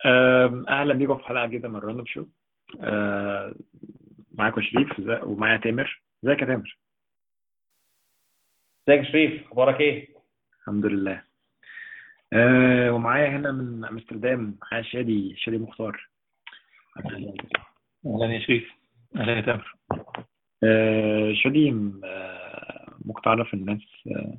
أم، اهلا بيكم في حلقه جديده من راندوم شو أه، معاكم شريف إزاي- ومعايا تامر ازيك يا تامر ازيك يا شريف اخبارك ايه الحمد لله أه، ومعايا هنا من امستردام معايا شادي شادي مختار اهلا يا شريف اهلا يا تامر أه، شادي أه، ممكن تعرف الناس أه،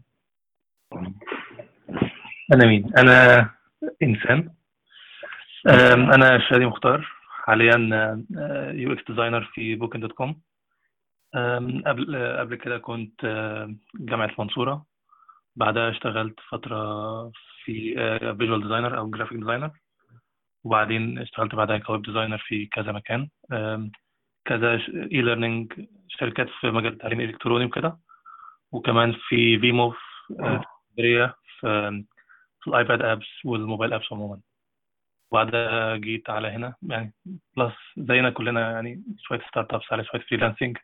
انا مين انا انسان أم، انا شادي مختار حاليا يو اكس ديزاينر في بوكن دوت كوم قبل آه، قبل كده كنت آه، جامعة المنصورة بعدها اشتغلت فترة في فيجوال ديزاينر او جرافيك ديزاينر وبعدين اشتغلت بعدها كويب ديزاينر في كذا مكان أم، كذا اي ليرنينج شركات في مجال التعليم الالكتروني وكده وكمان في فيموف آه، في اسكندرية في في الايباد ابس والموبايل ابس عموما وبعدها جيت على هنا يعني بلس زينا كلنا يعني شوية ستارت ابس على شوية فريلانسنج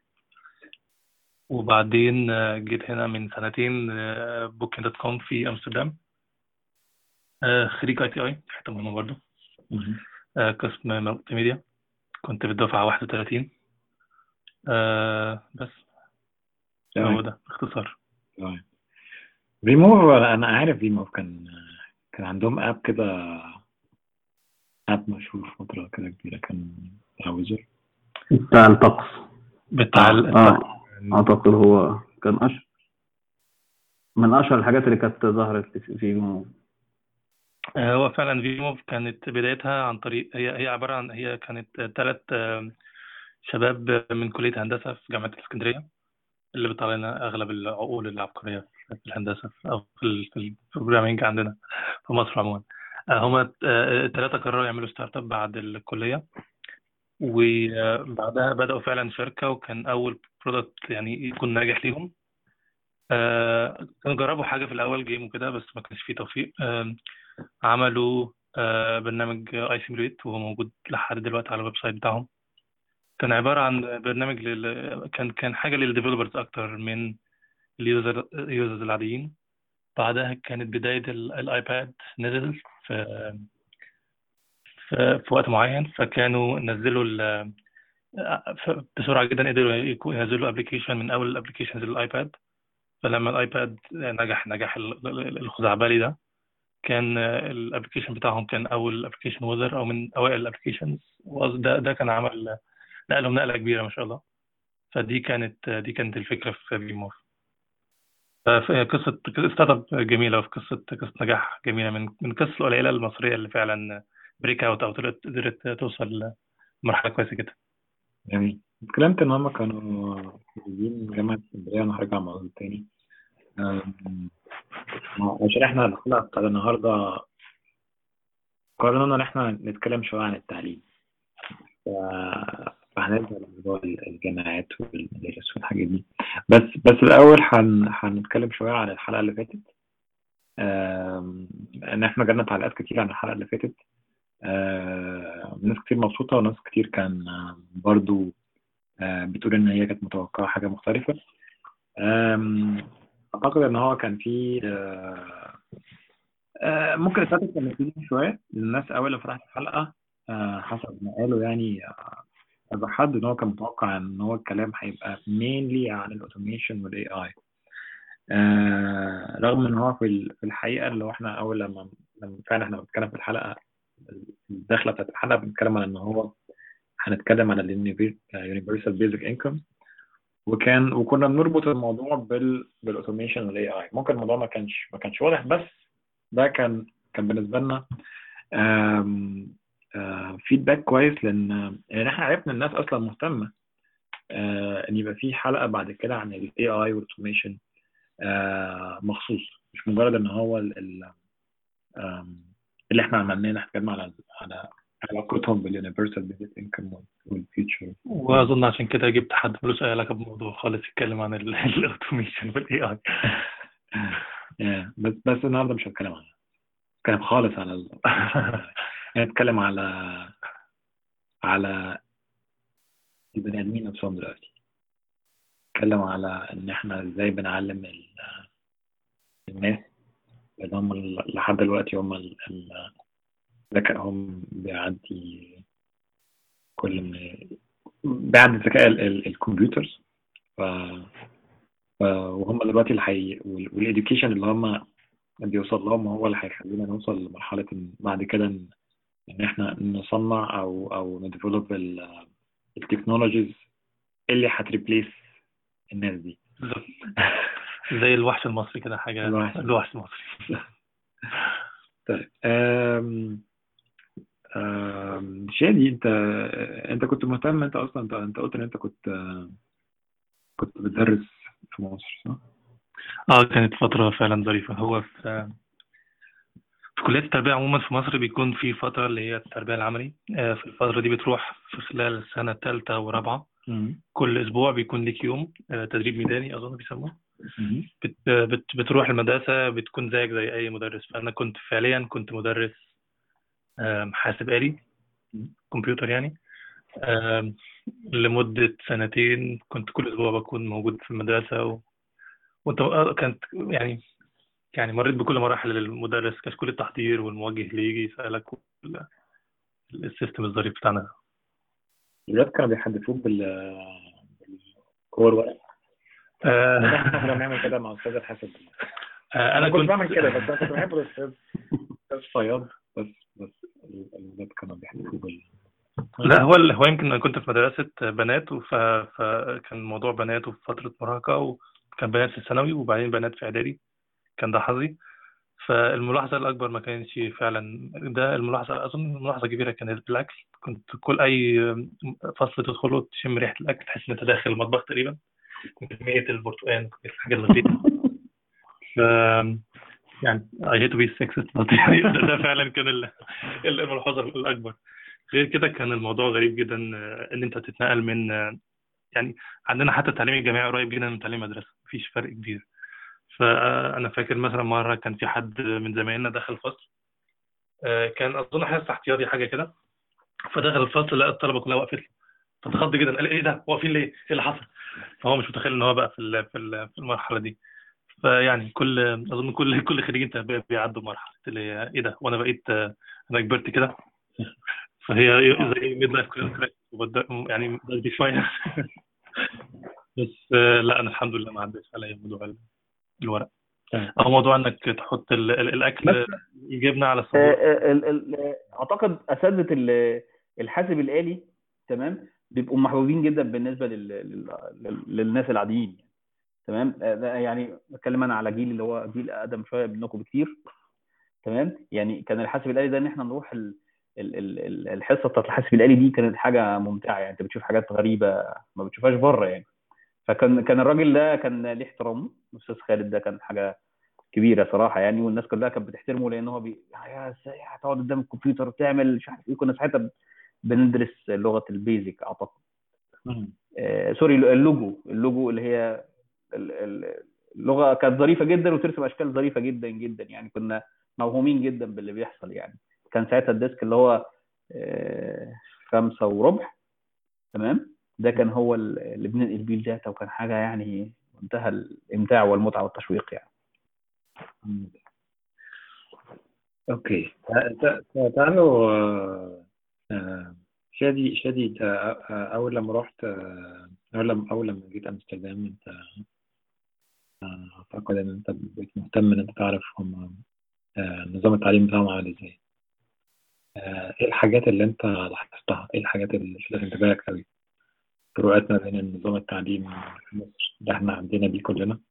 وبعدين آه، جيت هنا من سنتين بوكين دوت كوم في امستردام آه، خريج اي تي اي حتة مهمة برضه آه، قسم مالتي ميديا كنت في الدفعة 31 آه، بس هو تمام ده باختصار تمام ريموف انا عارف ريموف كان كان عندهم اب كده اب مشهور فتره كده كبيره كان بتاع ويزر بتاع الطقس بتاع اه ال- اه اعتقد هو كان اشهر من اشهر الحاجات اللي كانت ظهرت في في آه، هو فعلا فيموف كانت بدايتها عن طريق هي هي عبارة عن هي كانت ثلاث شباب من كلية هندسة في جامعة الإسكندرية اللي بيطلع لنا أغلب العقول العبقرية في الهندسة أو في ال- في البروجرامينج عندنا في مصر عموما آه، هما الثلاثة قرروا يعملوا ستارت اب بعد الكلية وبعدها بدأوا فعلا شركة وكان أول برودكت يعني يكون ناجح ليهم آه، كانوا جربوا حاجة في الأول جيم وكده بس ما كانش فيه توفيق آم، عملوا آه، برنامج اي سيميوليت وهو موجود لحد دلوقتي على الويب سايت بتاعهم كان عبارة عن برنامج لل... كان كان حاجة للديفلوبرز أكتر من اليوزر اليوزرز العاديين بعدها كانت بداية ال- الآيباد نزل في في, في وقت معين فكانوا نزلوا ال... ف- بسرعة جدا قدروا يكو- ينزلوا ابلكيشن من أول الابلكيشنز للآيباد فلما الآيباد نجح نجح ال- ال- الخزعبلي ده كان الابلكيشن بتاعهم كان أول ابلكيشن ويزر أو من أوائل الابلكيشنز ده ده كان عمل نقلهم نقلة كبيرة ما شاء الله فدي كانت دي كانت الفكرة في فيموف فهي قصة ستارت اب جميلة وفي قصة قصة نجاح جميلة من من القصص القليلة المصرية اللي فعلا بريك اوت أو قدرت قدرت توصل لمرحلة كويسة جدا جميل اتكلمت ان هم كانوا خريجين جامعه اسكندريه انا هرجع موضوع تاني أم، عشان احنا الحلقه بتاعت النهارده قررنا ان احنا نتكلم شويه عن التعليم ف- فهنرجع لموضوع الجامعات والمدارس والحاجات دي بس بس الأول هن... هنتكلم شوية عن الحلقة اللي فاتت آم، إن إحنا جالنا تعليقات كتير عن الحلقة اللي فاتت آم، ناس كتير مبسوطة وناس كتير كان آم، برضو آم، بتقول إن هي كانت متوقعة حاجة مختلفة آم، أعتقد إن هو كان في آه، آه، ممكن التوبيك كان مفيد شوية للناس أول ما فتحت الحلقة آه، حسب ما قالوا يعني كذا حد ان هو كان متوقع ان هو الكلام هيبقى mainly عن الاوتوميشن والاي اي آه رغم ان هو في ال- في الحقيقه اللي هو احنا اول لما لما فعلا احنا بنتكلم في الحلقه الدخله بتاعت الحلقه بنتكلم عن ان هو هنتكلم عن اليونيفرسال بيزك انكم وكان وكنا بنربط الموضوع بال بالاوتوميشن والاي اي ممكن الموضوع ما كانش ما كانش واضح بس ده كان كان بالنسبه لنا فيدباك كويس لان لان احنا عرفنا الناس اصلا مهتمه آه، ان يبقى في حلقه بعد كده عن الاي اي والاوتوميشن مخصوص مش مجرد ان هو ال ال آم، اللي احنا عملناه احنا اتكلمنا على على علاقتهم باليونيفرسال بيزك انكم والفيوتشر وأظن عشان كده جبت حد ملوش أي علاقة بالموضوع خالص يتكلم عن الأوتوميشن والاي اي آه، بس بس النهارده مش هتكلم عنها هتكلم خالص على ال... هنتكلم على على البني ادمين نفسهم دلوقتي نتكلم على ان احنا ازاي بنعلم ال- الناس اللي هم ال- لحد دلوقتي هم ال- ال- ذكائهم بيعدي كل ما بيعدي ذكاء ال- ال- الكمبيوترز ف ف- وهم دلوقتي اللي حي والإديوكيشن اللي هم بيوصل لهم هو اللي هيخلينا نوصل لمرحلة إن بعد كده إن إن إحنا نصنع أو أو نديفلوب التكنولوجيز اللي هتريبليس الناس دي بالظبط. زي الوحش المصري كده حاجة الوحش. الوحش المصري طيب أم... أم... شادي انت انت كنت مهتم انت اصلا انت, انت قلت ان انت كنت كنت بتدرس في مصر صح؟ اه كانت فترة فعلا ظريفة هو في في كلية التربية عموما في مصر بيكون في فترة اللي هي التربية العملي آه، في الفترة دي بتروح في خلال السنة الثالثة ورابعة كل أسبوع بيكون ليك يوم آه، تدريب ميداني أظن بيسموه بت بت بتروح المدرسة بتكون زيك زي أي مدرس فأنا كنت فعليا كنت مدرس آم، حاسب آلي كمبيوتر يعني آم، لمدة سنتين كنت كل أسبوع بكون موجود في المدرسة و... وانت آه، كانت يعني يعني مريت بكل مراحل المدرس كشكول التحضير والموجه اللي يجي يسألك وال- السيستم الظريف بتاعنا الولاد كانوا بيحدثوك بال بالكور ورق آه، احنا كنا بنعمل كده مع استاذ الحاسب آه، انا أنا كنت كنت بعمل كده بس انا كنت بحب الاستاذ استاذ فياض بس بس الولاد كانوا بيحدثوك بال لا هو ال- هو يمكن انا كنت في مدرسه بنات وف... فكان موضوع بنات وفي فتره مراهقه وكان بنات في الثانوي وبعدين بنات في اعدادي كان ده حظي فالملاحظه الاكبر ما كانش فعلا ده الملاحظه اظن الملاحظه الكبيره كانت الاكل كنت كل اي فصل تدخله تشم ريحه الاكل تحس ان انت داخل المطبخ تقريبا كميه البرتقال كميه الحاجات اللطيفه ف يعني I hate to be sexist but يعني ده, ده فعلا كان ال- ال- الملاحظه الاكبر غير كده كان الموضوع غريب جدا آه، ان انت تتنقل من آه، يعني عندنا حتى التعليم الجامعي قريب جدا من تعليم مدرسه مفيش فرق كبير فانا فاكر مثلا مره كان في حد من زمايلنا دخل الفصل آه، كان اظن حاسس احتياطي حاجه كده فدخل الفصل لقى الطلبه كلها وقفت له فاتخض جدا قال ايه ده واقفين ليه؟ ايه اللي حصل؟ فهو مش متخيل ان هو بقى في ال- في ال- في المرحله دي فيعني كل اظن كل كل خريجين تربيه بيعدوا مرحله اللي هي ايه ده وانا بقيت آه، انا كبرت كده فهي زي ميد لايف يعني بدري شويه بس آه، لا انا الحمد لله ما عدتش عليا موضوع ال- الورق تمام. او موضوع انك تحط ال- ال- الاكل الجبنه على آه، السبورة آه، ال- ال- اعتقد اساتذه ال- الحاسب الالي تمام بيبقوا محبوبين جدا بالنسبه لل... لل... لل- للناس العاديين تمام آه، ده يعني بتكلم انا على جيل اللي هو جيل اقدم شويه منكم بكتير تمام يعني كان الحاسب الالي ده ان احنا نروح ال... ال... ال... ال- الحصه بتاعت الحاسب الالي دي كانت حاجه ممتعه يعني انت بتشوف حاجات غريبه ما بتشوفهاش بره يعني فكان كان الراجل ده كان ليه احترامه الاستاذ خالد ده كان حاجه كبيره صراحه يعني والناس كلها كانت بتحترمه لان هو بي... يا ازاي هتقعد قدام الكمبيوتر وتعمل مش عارف ايه كنا ساعتها بندرس لغه البيزك اعتقد مم. آه سوري اللوجو اللوجو اللي هي ال- ال- اللغه كانت ظريفه جدا وترسم اشكال ظريفه جدا جدا يعني كنا موهومين جدا باللي بيحصل يعني كان ساعتها الديسك اللي هو آه، خمسة وربع تمام ده كان هو ال- اللي بننقل بيه الداتا وكان حاجه يعني منتهى الامتاع والمتعه والتشويق يعني مم. اوكي تع- تع- تعالوا آه، آه، شادي شادي انت آه، آه، اول لما رحت آه، اول لما اول لما جيت امستردام انت آه، اعتقد ان انت بقيت مهتم ان انت تعرف هم آه، نظام التعليم بتاعهم عامل ازاي آه، ايه الحاجات اللي انت لاحظتها ايه الحاجات اللي شدت انتباهك قوي فروقات ما بين النظام التعليم في مصر اللي احنا عندنا بيه كلنا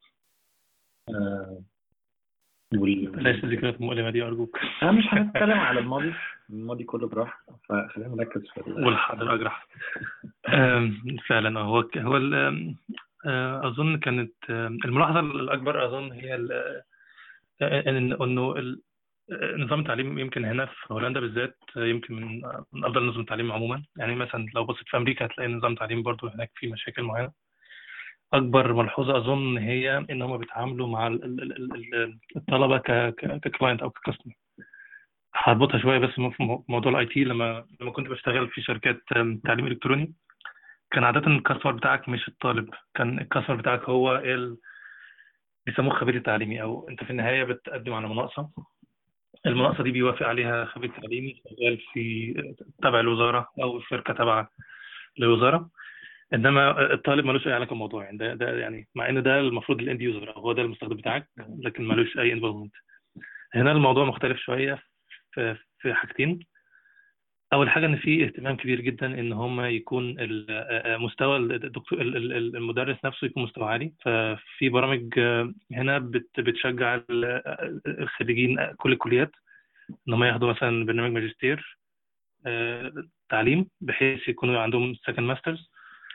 آه، وال... بلاش الذكريات المؤلمه دي ارجوك انا مش هنتكلم على الماضي الماضي كله براح فخلينا نركز في ال- والحاضر اجرح آم، فعلا آه، هو ك- هو ال- آم، آه، اظن كانت آم، الملاحظه الاكبر اظن هي ال- آه، إن- انه ال- آه، نظام التعليم يمكن هنا في هولندا بالذات آه، يمكن من من افضل نظم التعليم عموما يعني مثلا لو بصيت في امريكا هتلاقي نظام التعليم برضو هناك فيه مشاكل معينه اكبر ملحوظه اظن هي ان هم بيتعاملوا مع ال- ال- ال- ال- الطلبه ككلاينت او ككاستمر هربطها شويه بس في مو- موضوع الاي تي لما لما كنت بشتغل في شركات آم، تعليم الكتروني كان عاده الكاستمر بتاعك مش الطالب كان الكاستمر بتاعك هو ال... بيسموه الخبير التعليمي او انت في النهايه بتقدم على مناقصه المناقصة دي بيوافق عليها خبير تعليمي شغال في تبع الوزارة أو شركة تبع الوزارة انما الطالب ملوش اي علاقه بالموضوع يعني ده, ده يعني مع ان ده المفروض الاند يوزر هو ده المستخدم بتاعك لكن ملوش اي انفولمنت هنا الموضوع مختلف شويه في في حاجتين اول حاجه ان في اهتمام كبير جدا ان هم يكون مستوى الدكتور المدرس نفسه يكون مستوى عالي ففي برامج هنا بتشجع الخريجين كل الكليات ان هم ياخدوا مثلا برنامج ماجستير تعليم بحيث يكونوا عندهم سكند ماسترز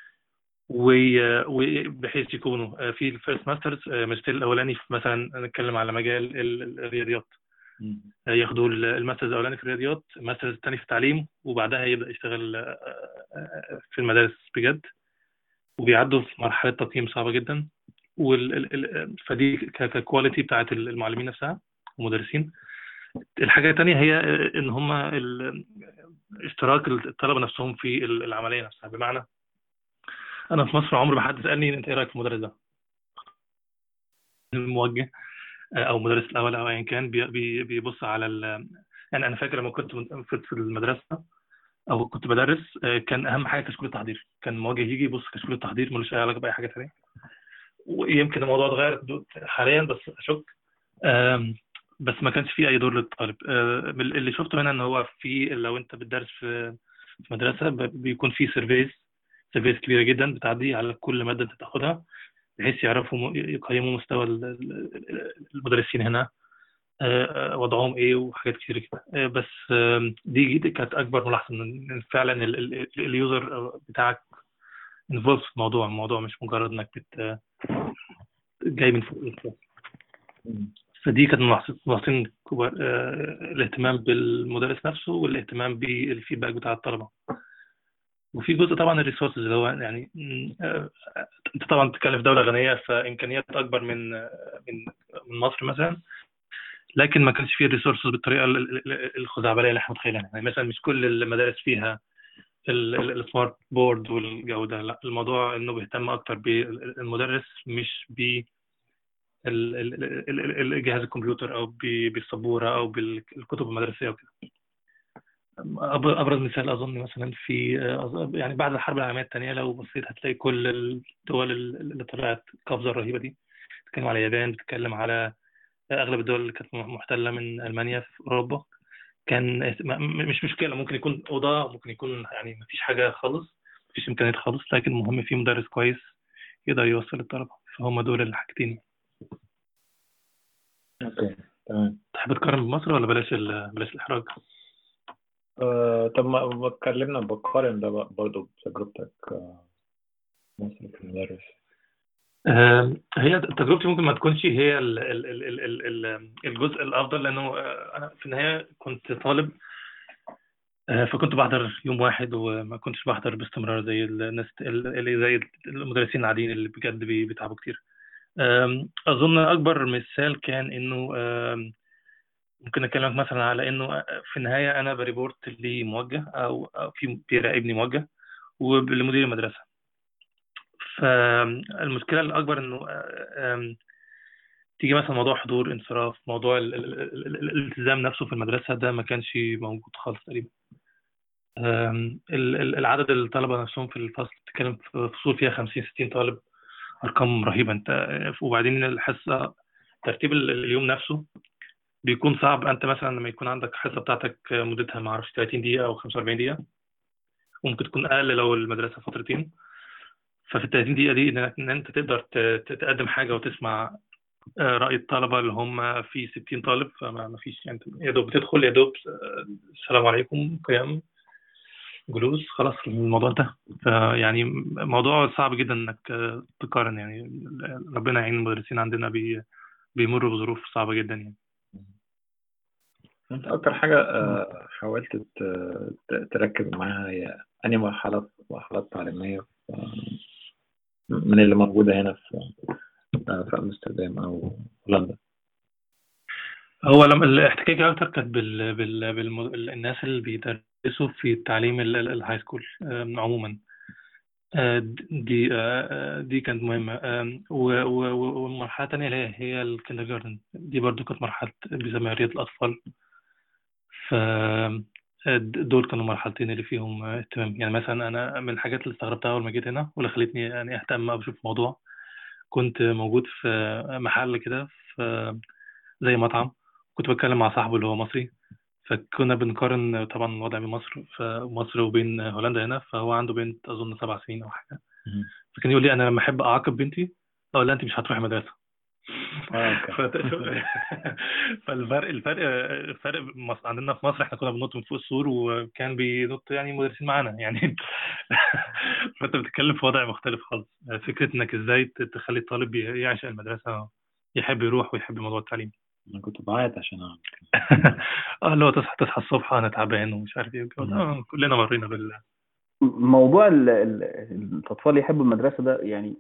وبحيث يكونوا في الفيرست ماسترز ماجستير الاولاني في مثلا نتكلم على مجال الرياضيات ياخدوا الماسترز الاولاني في الرياضيات الماسترز الثاني في التعليم وبعدها يبدا يشتغل في المدارس بجد وبيعدوا في مرحله تقييم صعبه جدا وال... فدي ككواليتي بتاعت المعلمين نفسها والمدرسين الحاجه الثانيه هي ان هم اشتراك الطلبه نفسهم في العمليه نفسها بمعنى انا في مصر عمري ما حد سالني انت ايه رايك في المدرس ده الموجه او مدرس الاول او ايا كان بي بيبص على ال... يعني انا فاكر لما كنت في المدرسه او كنت بدرس كان اهم حاجه كشكول التحضير كان الموجه يجي يبص كشكول التحضير ملوش اي علاقه باي حاجه ثانيه ويمكن الموضوع اتغير حاليا بس اشك بس ما كانش فيه اي دور للطالب اللي شفته هنا ان هو في لو انت بتدرس في مدرسه بيكون في سيرفيز سيرفيز كبيره جدا بتعدي على كل ماده انت تاخدها بحيث يعرفوا يقيموا مستوى المدرسين هنا وضعهم ايه وحاجات كتير كده بس دي كانت اكبر ملاحظه ان فعلا اليوزر بتاعك انفولف في الموضوع الموضوع مش مجرد انك بت جاي من فوق فدي كانت ملاحظتين كبار الاهتمام بالمدرس نفسه والاهتمام بالفيدباك بتاع الطلبه وفي جزء طبعا الريسورسز اللي هو يعني انت طبعا بتتكلم في دوله غنيه فامكانيات اكبر من من من مصر مثلا لكن ما كانش فيه الريسورسز بالطريقه الخزعبليه اللي احنا متخيلينها يعني مثلا مش كل المدارس فيها السمارت بورد والجو ده لا الموضوع انه بيهتم اكتر بالمدرس مش ب جهاز الكمبيوتر او بالسبوره او بالكتب المدرسيه وكده ابرز مثال اظن مثلا في يعني بعد الحرب العالميه الثانيه لو بصيت هتلاقي كل الدول اللي طلعت القفزه الرهيبه دي بتتكلم على اليابان بتتكلم على اغلب الدول اللي كانت محتله من المانيا في اوروبا كان مش مشكله ممكن يكون اوضه ممكن يكون يعني ما فيش حاجه خالص ما فيش امكانيات خالص لكن المهم في مدرس كويس يقدر يوصل الطلبه فهم دول الحاجتين اوكي تمام تحب تقارن بمصر ولا بلاش بلاش الاحراج؟ آه، طب ما اتكلمنا بقارن ده برضه بتجربتك آه، مصر في المدرس آه، هي تجربتي ممكن ما تكونش هي ال ال ال ال ال الجزء الافضل لانه انا في النهايه كنت طالب فكنت بحضر يوم واحد وما كنتش بحضر باستمرار زي الناس اللي زي المدرسين العاديين اللي بجد بيتعبوا كتير اظن اكبر مثال كان انه ممكن اكلمك مثلا على انه في النهايه انا بريبورت لموجه او في بيراقبني موجه ولمدير المدرسه فالمشكله الاكبر انه تيجي مثلا موضوع حضور انصراف موضوع الالتزام نفسه في المدرسه ده ما كانش موجود خالص تقريبا العدد الطلبه نفسهم في الفصل بتتكلم في فصول فيها 50 60 طالب ارقام رهيبه انت وبعدين الحصه ترتيب اليوم نفسه بيكون صعب انت مثلا لما يكون عندك حصه بتاعتك مدتها ما اعرفش 30 دقيقه او 45 دقيقه وممكن تكون اقل لو المدرسه فترتين ففي ال 30 دقيقه دي ان انت تقدر تقدم حاجه وتسمع راي الطلبه اللي هم في 60 طالب فما فيش يعني يا دوب بتدخل يا دوب السلام عليكم قيام جلوس خلاص الموضوع انتهى فيعني موضوع صعب جدا انك تقارن يعني ربنا يعين المدرسين عندنا بي بيمروا بظروف صعبه جدا يعني انت اكتر حاجه حاولت تركز معاها هي انهي مرحله مرحلات تعليميه من اللي موجوده هنا في في امستردام او هولندا هو لما الاحتكاكي اكتر كانت بال... بال... بال... الناس اللي بيدرسوا في التعليم الهاي سكول عموما دي دي كانت مهمة والمرحلة الثانية اللي هي هي الكندر جاردن دي برضو كانت مرحلة بيسموها رياض الأطفال ف دول كانوا مرحلتين اللي فيهم اهتمام يعني مثلا انا من الحاجات اللي استغربتها اول ما جيت هنا واللي خلتني يعني اهتم او اشوف الموضوع كنت موجود في محل كده في زي مطعم كنت بتكلم مع صاحبه اللي هو مصري فكنا بنقارن طبعا الوضع بين مصر مصر وبين هولندا هنا فهو عنده بنت اظن سبع سنين او حاجه فكان يقول لي انا لما احب اعاقب بنتي اقول لها انت مش هتروحي مدرسه فالفرق الفرق الفرق مص- عندنا في مصر احنا كنا بننط من فوق السور وكان بينط يعني مدرسين معانا يعني فانت بتتكلم في وضع مختلف خالص فكره انك ازاي ت- تخلي الطالب ي- يعشق المدرسه يحب يروح ويحب موضوع التعليم انا كنت بعيط عشان أعمل اه اللي هو تصحى تصحى الصبح انا تعبان ومش عارف ايه والجو ده. آه، كلنا مرينا بال موضوع ال- ال- الاطفال يحبوا المدرسه ده يعني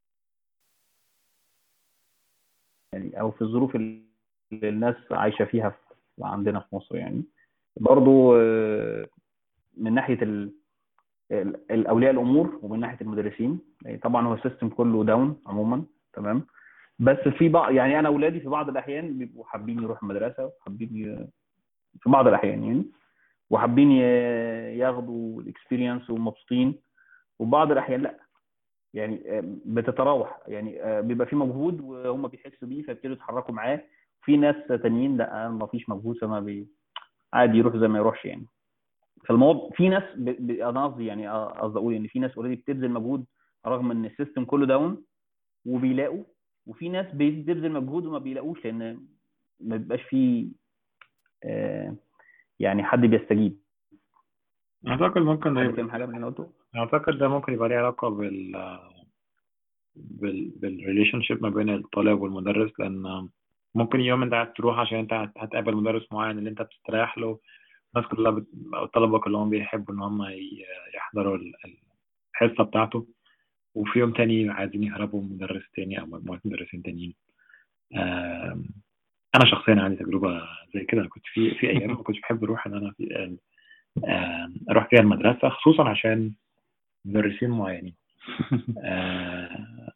يعني او في الظروف اللي الناس عايشه فيها في عندنا في مصر يعني برضو آه، من ناحيه ال- ال- الاولياء الامور ومن ناحيه المدرسين يعني طبعا هو السيستم كله داون عموما تمام بس في بعض يعني انا اولادي في بعض الاحيان بيبقوا حابين يروحوا المدرسه وحابين ي- في بعض الاحيان يعني وحابين ي- ياخدوا الاكسبيرينس ومبسوطين وبعض الاحيان لا يعني آه، بتتراوح يعني آه، بيبقى في مجهود وهم بيحسوا بيه فيبتدوا يتحركوا معاه في ناس تانيين لا ما فيش مجهود فما بي عادي يروح زي ما يروحش يعني فالموضوع في ناس ب... ب... انا قصدي يعني آه، قصدي اقول ان في ناس اوريدي بتبذل مجهود رغم ان السيستم كله داون وبيلاقوا وفي ناس بتبذل مجهود وما بيلاقوش لان ما بيبقاش في آه، يعني حد بيستجيب اعتقد ممكن حد يبقى- فاهم حاجه من اللي أنا قلته؟ اعتقد ده ممكن يبقى ليه علاقة بال بال بالريليشن شيب ما بين الطالب والمدرس لان ممكن يوم انت عايز تروح عشان انت هت- هتقابل مدرس معين اللي انت بتستريح له الناس كلها بت... أو الطلبة كلهم بيحبوا ان هم ي- يحضروا ال- الحصة بتاعته وفي يوم تاني عايزين يهربوا من مدرس تاني او مجموعة مدرسين تانيين آم، انا شخصيا عندي تجربة زي كده أنا كنت في في ايام ما كنتش بحب اروح ان انا في آم، اروح فيها المدرسة خصوصا عشان مدرسين معينين آه،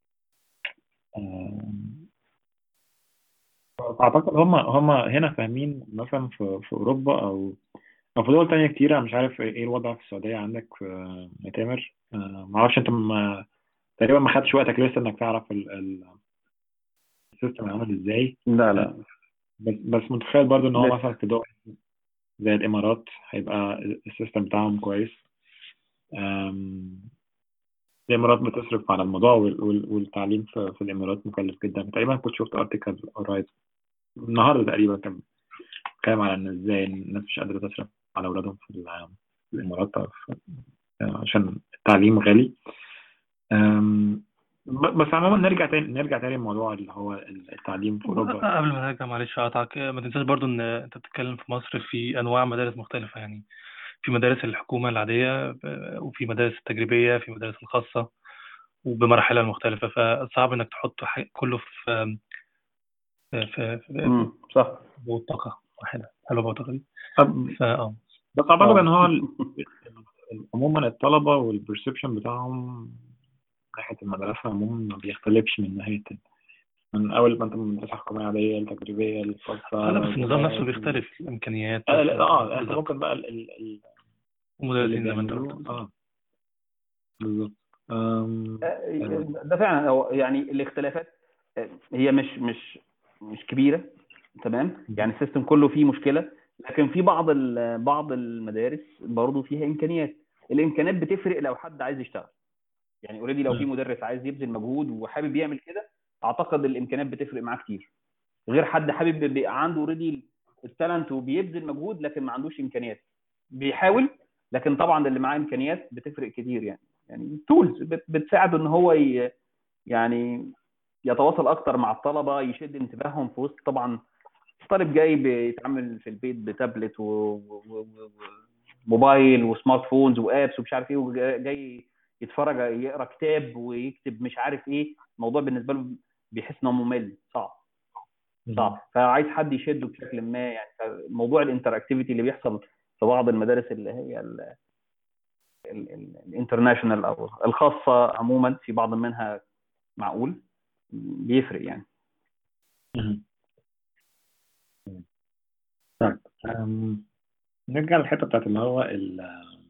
آم، أعتقد هم هم هنا فاهمين مثلا في في أوروبا أو أو في دول تانية كتيرة مش عارف إيه الوضع في السعودية عندك في يا تامر آه، معرفش أنت ما تقريبا ما خدتش وقتك لسه إنك تعرف ال- ال- السيستم عامل إزاي لا لا بس بس متخيل برضو إن هو لسه. مثلا في دول زي الإمارات هيبقى السيستم بتاعهم كويس آم، الإمارات بتصرف على الموضوع وال- وال- والتعليم في في الإمارات مكلف جدا تقريبا كنت شفت أرتيكل قريب النهارده تقريبا كان بيتكلم على إن إزاي الناس مش قادرة تصرف على أولادهم في ال- في الإمارات أو في- عشان التعليم غالي أم، ب- بس عموما نرجع تاني نرجع تاني لموضوع اللي هو التعليم في أوروبا قبل ما نرجع معلش اقطعك ما تنساش برضو ان انت بتتكلم في مصر في انواع مدارس مختلفه يعني في مدارس الحكومه العاديه ب- وفي مدارس التجريبيه في مدارس الخاصه وبمراحلها المختلفه فصعب انك تحط ح- كله في في في, في مم، صح بوتقه واحده حلوه بوتقه دي طب فاه بس أعتقد آه. إن هو ال- ال- عموما الطلبة والبرسبشن بتاعهم من ناحية المدرسة عموما ما بيختلفش من ناحية من أول ما أنت من المدرسة الحكومية العادية التجريبية الخاصة لا بس النظام نفسه بيختلف الامكانيات آه لا، اه انت بالظبط. ممكن بقى ال ال ال اللي ومدرسين زي ما انت بيعملوه قلت اه بالظبط أم، ده فعلا هو يعني الاختلافات هي مش مش مش كبيره تمام يعني السيستم كله فيه مشكله لكن في بعض ال- بعض المدارس برضه فيها امكانيات الامكانيات بتفرق لو حد عايز يشتغل يعني اوريدي لو في مم. مدرس عايز يبذل مجهود وحابب يعمل كده اعتقد الامكانيات بتفرق معاه كتير غير حد حابب بيبقى عنده اوريدي التالنت وبيبذل مجهود لكن ما عندوش امكانيات بيحاول لكن طبعا اللي معاه امكانيات بتفرق كتير يعني يعني تولز بتساعده ان هو ي... يعني يتواصل اكتر مع الطلبه يشد انتباههم في وسط طبعا طالب جاي بيتعامل في البيت بتابلت وموبايل وسمارت فونز وابس ومش عارف ايه وجاي يتفرج يقرا كتاب ويكتب مش عارف ايه الموضوع بالنسبه له بيحس انه ممل صعب صعب فعايز حد يشده بشكل ما يعني موضوع الانتراكتيفيتي اللي بيحصل في بعض المدارس اللي هي الانترناشونال او الخاصه عموما في بعض منها معقول بيفرق يعني مم. طيب أم، نرجع للحتة بتاعت اللي هو ال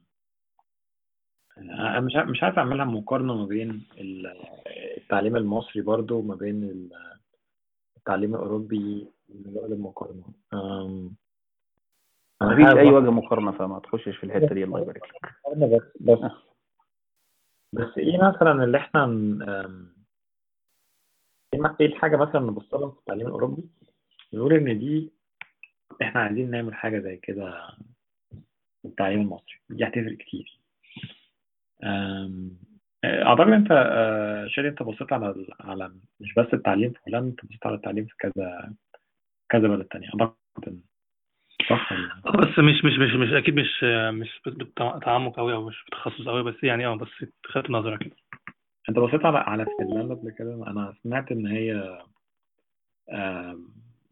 أنا مش عارف- مش عارف أعملها مقارنة ما بين ال- التعليم المصري برضو وما بين ال- التعليم الأوروبي مجرد المقارنة أم، أنا مفيش حابب اي أخد وجه مقارنه فما تخشش في الحته دي الله يبارك لك مقارنة بس بس آه. بس إيه مثلا اللي إحنا ن- أم، إيه م- إيه الحاجة مثلا نبص لها في التعليم الأوروبي نقول إن دي إحنا عايزين نعمل حاجة زي كده في التعليم المصري دي هتفرق كتير أم، أعتقد أنت آه، شادي أنت بصيت على ال- على مش بس التعليم في هولندا أنت بصيت على التعليم في كذا كذا بلد تانية أعتقد إن صح ولا آه، بس مش مش مش مش اكيد مش مش بتعمق قوي او مش بتخصص قوي بس يعني اه بس خدت نظره كده أنت بصيت على على فنلندا قبل كده أنا سمعت إن هي آم،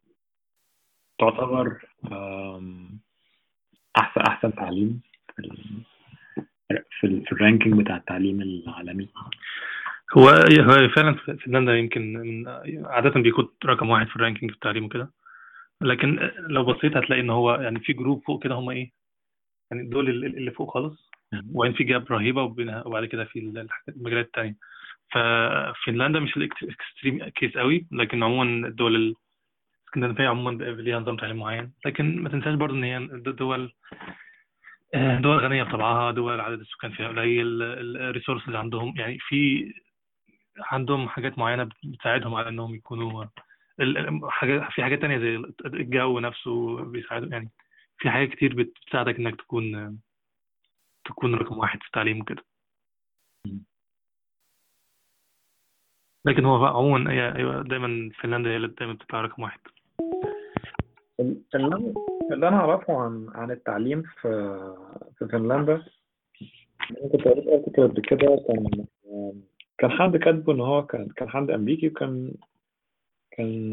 تعتبر آم، أحسن أحسن تعليم في ال- في, ال- في الرانكينج بتاع التعليم العالمي هو هو فعلا في فنلندا يمكن من عادة بيكون رقم واحد في الرانكينج في التعليم وكده لكن لو بصيت هتلاقي ان هو يعني في جروب فوق كده هم ايه يعني دول اللي اللي فوق خالص وبعدين في جاب رهيبه وبينها وبعد كده في الحاجات- المجالات التانية ففنلندا مش الاكستريم كيس قوي لكن عموما الدول الاسكندنافيه عموما بيبقى ليها نظام تعليم معين لكن ما تنساش برضو ان هي دول آه، دول غنيه بطبعها دول عدد السكان فيها قليل الريسورسز عندهم يعني في عندهم حاجات معينه بتساعدهم على انهم يكونوا ال- ال- حاجات في حاجات تانية زي الجو نفسه بيساعدوا يعني في حاجات كتير بتساعدك انك تكون تكون رقم واحد في التعليم وكده مم. لكن هو عموما هي أيوة دايما فنلندا هي اللي دايما بتطلع رقم واحد اللي اللي انا اعرفه عن عن التعليم في في فنلندا انا كنت قريت ارتكل قبل كده كان كان حد كاتبه ان هو كان كان حد امريكي وكان كان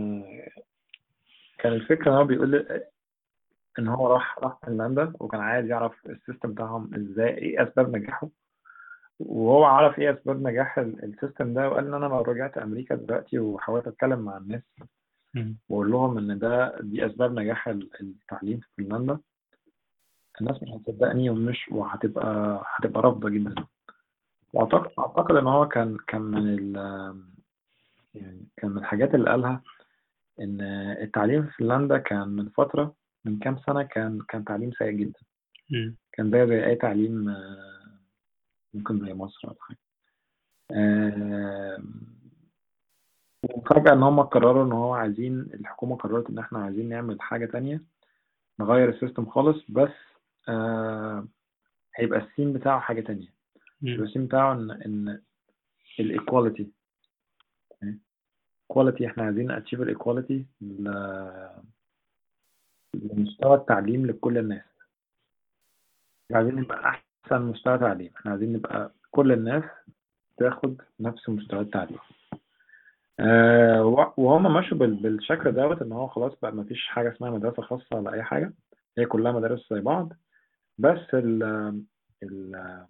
كان الفكره ان هو بيقول ان هو راح راح فنلندا وكان عايز يعرف السيستم بتاعهم ازاي ايه اسباب نجاحه وهو عرف ايه اسباب نجاح ال- السيستم ده وقال ان انا لو رجعت امريكا دلوقتي وحاولت اتكلم مع الناس مم. واقول لهم ان ده دي اسباب نجاح ال- التعليم في فنلندا الناس مش هتصدقني ومش وهتبقى هتبقى رافضه جدا واعتقد اعتقد ان هو كان كان من ال يعني كان من الحاجات اللي قالها ان التعليم في فنلندا كان من فتره من كام سنه كان كان تعليم سيء جدا مم. كان زي زي اي تعليم آه، ممكن زي مصر او حاجه آم، وفجأة إن هم قرروا إن هو عايزين الحكومة قررت إن إحنا عايزين نعمل حاجة تانية نغير السيستم خالص بس آه هيبقى السين بتاعه حاجة تانية هيبقى مم. السين بتاعه إن إن الإيكواليتي إيكواليتي إحنا عايزين أتشيف الإيكواليتي لمستوى التعليم لكل الناس مش عايزين نبقى أحسن مستوى تعليم إحنا عايزين نبقى كل الناس تاخد نفس مستوى التعليم آه و- وهم مشوا بال- بالشكل دوت ان هو خلاص بقى ما فيش حاجه اسمها مدرسه خاصه ولا اي حاجه هي كلها مدارس زي بعض بس ال ال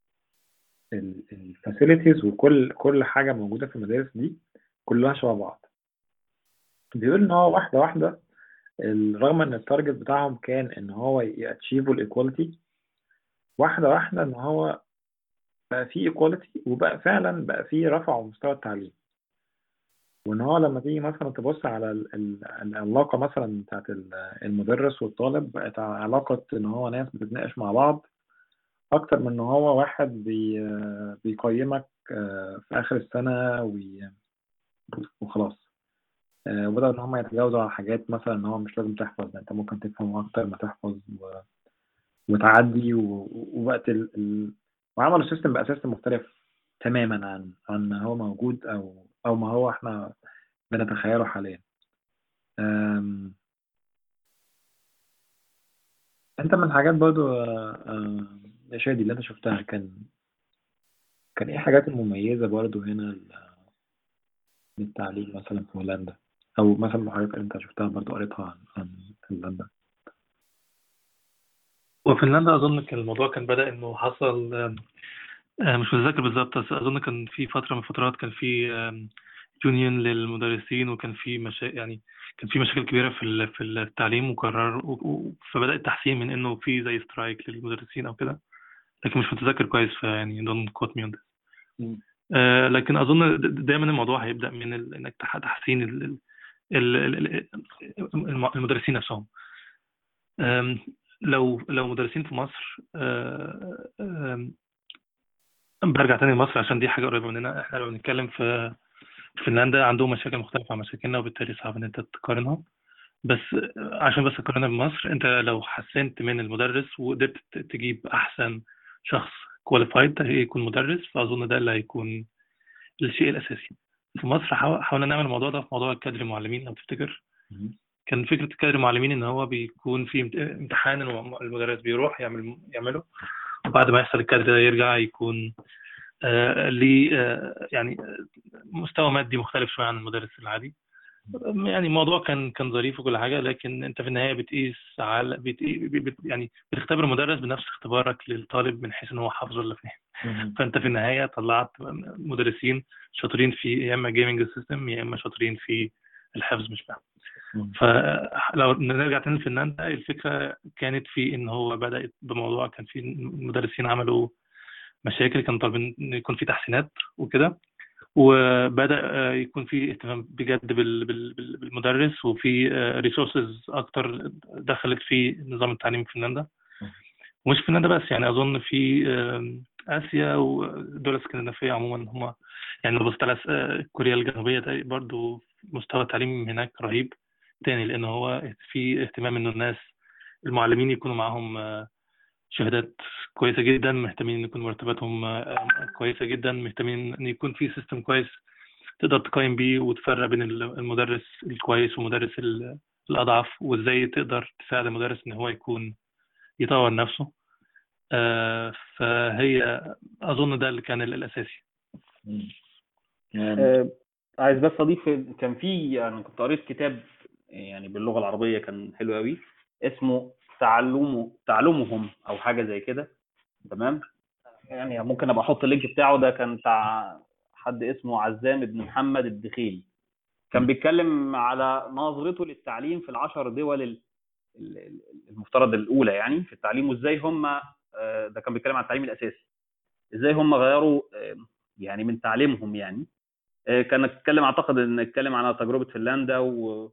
الفاسيلتيز وكل كل حاجه موجوده في المدارس دي كلها شبه بعض بيقول ان هو واحده واحده ال- رغم ان التارجت بتاعهم كان ان هو ياتشيفوا الايكواليتي واحده واحده ان هو بقى فيه ايكواليتي وبقى فعلا بقى فيه رفع مستوى التعليم وان هو لما تيجي مثلا تبص على ال- ال- العلاقه مثلا بتاعت ال- المدرس والطالب بقت علاقه ان هو ناس بتتناقش مع بعض اكتر من ان هو واحد بي بيقيمك آه، في اخر السنه وي- وخلاص آه، وبدأوا ان هم يتجاوزوا على حاجات مثلا ان هو مش لازم تحفظ ده انت ممكن تفهم اكتر ما تحفظ و... وتعدي و... وبقت ال... ال... وعملوا سيستم بقى سيستم مختلف تماما عن عن ما هو موجود او او ما هو احنا بنتخيله حاليا أم... انت من الحاجات برضو آه، آه، يا شادي اللي انت شفتها كان كان ايه الحاجات المميزة برضو هنا ل- للتعليم مثلا في هولندا او مثلا الحاجات اللي انت شفتها برضو قريتها عن عن هولندا وفنلندا أظن كان الموضوع كان بدأ إنه حصل آم، آه، مش متذكر بالظبط بس أظن كان في فترة من الفترات كان في يونيون للمدرسين وكان في مشا... يعني كان في مشاكل كبيره في ال- في التعليم وقرر و- و- فبدا التحسين من انه في زي سترايك للمدرسين او كده لكن مش متذكر كويس فيعني don't quote me on this مم. آه، لكن اظن د- د- دايما الموضوع هيبدا من ال- انك تح- تحسين ال- ال- ال- ال- الم- المدرسين نفسهم آم، لو لو مدرسين في مصر آه، آم، برجع تاني لمصر عشان دي حاجه قريبه مننا احنا لو بنتكلم في فنلندا عندهم مشاكل مختلفه عن مشاكلنا وبالتالي صعب ان انت تقارنها بس عشان بس تقارنها بمصر انت لو حسنت من المدرس وقدرت ت- تجيب احسن شخص كواليفايد يكون مدرس فاظن ده اللي هيكون الشيء الاساسي في مصر حاول- حاولنا نعمل الموضوع ده في موضوع كادر المعلمين لو تفتكر مم. كان فكره كادر المعلمين ان هو بيكون في امت- امتحان الم- المدرس بيروح يعمل يعمله وبعد ما يحصل الكادر ده يرجع يكون آه ليه آه يعني آه، مستوى مادي مختلف شويه عن المدرس العادي يعني الموضوع كان كان ظريف وكل حاجه لكن انت في النهايه بتقيس على بتقي- بت يعني بتختبر المدرس بنفس اختبارك للطالب من حيث ان هو حافظ ولا فاهم مم. فانت في النهايه طلعت مدرسين شاطرين في يا اما جيمنج سيستم يا اما شاطرين في الحفظ مش فاهم مم. فلو نرجع تاني لفنلندا الفكره كانت في ان هو بدات بموضوع كان في مدرسين عملوا مشاكل كانوا طالبين ان يكون في تحسينات وكده وبدا آه، يكون في اهتمام بجد بال- بال- بال- بالمدرس وفي ريسورسز اكتر دخلت في نظام التعليم في فنلندا ومش في فنلندا بس يعني اظن في آم، اسيا والدول الاسكندنافيه عموما هم يعني لو بصيت على س- آه، كوريا الجنوبيه ده برضو مستوى التعليم هناك رهيب تاني لان هو في اهتمام انه الناس المعلمين يكونوا معاهم آه، شهادات كويسه جدا مهتمين ان يكون مرتباتهم آه، كويسه جدا مهتمين ان يكون في سيستم كويس تقدر تقيم بيه وتفرق بين المدرس الكويس والمدرس ال- الاضعف وازاي تقدر تساعد المدرس ان هو يكون يطور نفسه آه، فهي اظن ده اللي كان الاساسي مم. آم، آه، عايز بس اضيف كان في انا كنت قريت كتاب يعني باللغه العربيه كان حلو قوي اسمه تعلم تعلمهم او حاجه زي كده تمام يعني ممكن ابقى احط اللينك بتاعه ده كان بتاع حد اسمه عزام بن محمد الدخيل كان بيتكلم على نظرته للتعليم في العشر دول ال- ال- ال- المفترض الاولى يعني في التعليم وازاي هم آه، ده كان بيتكلم عن التعليم الاساسي ازاي هم غيروا آه، يعني من تعليمهم يعني آه، كان اتكلم اعتقد ان اتكلم عن تجربه فنلندا و...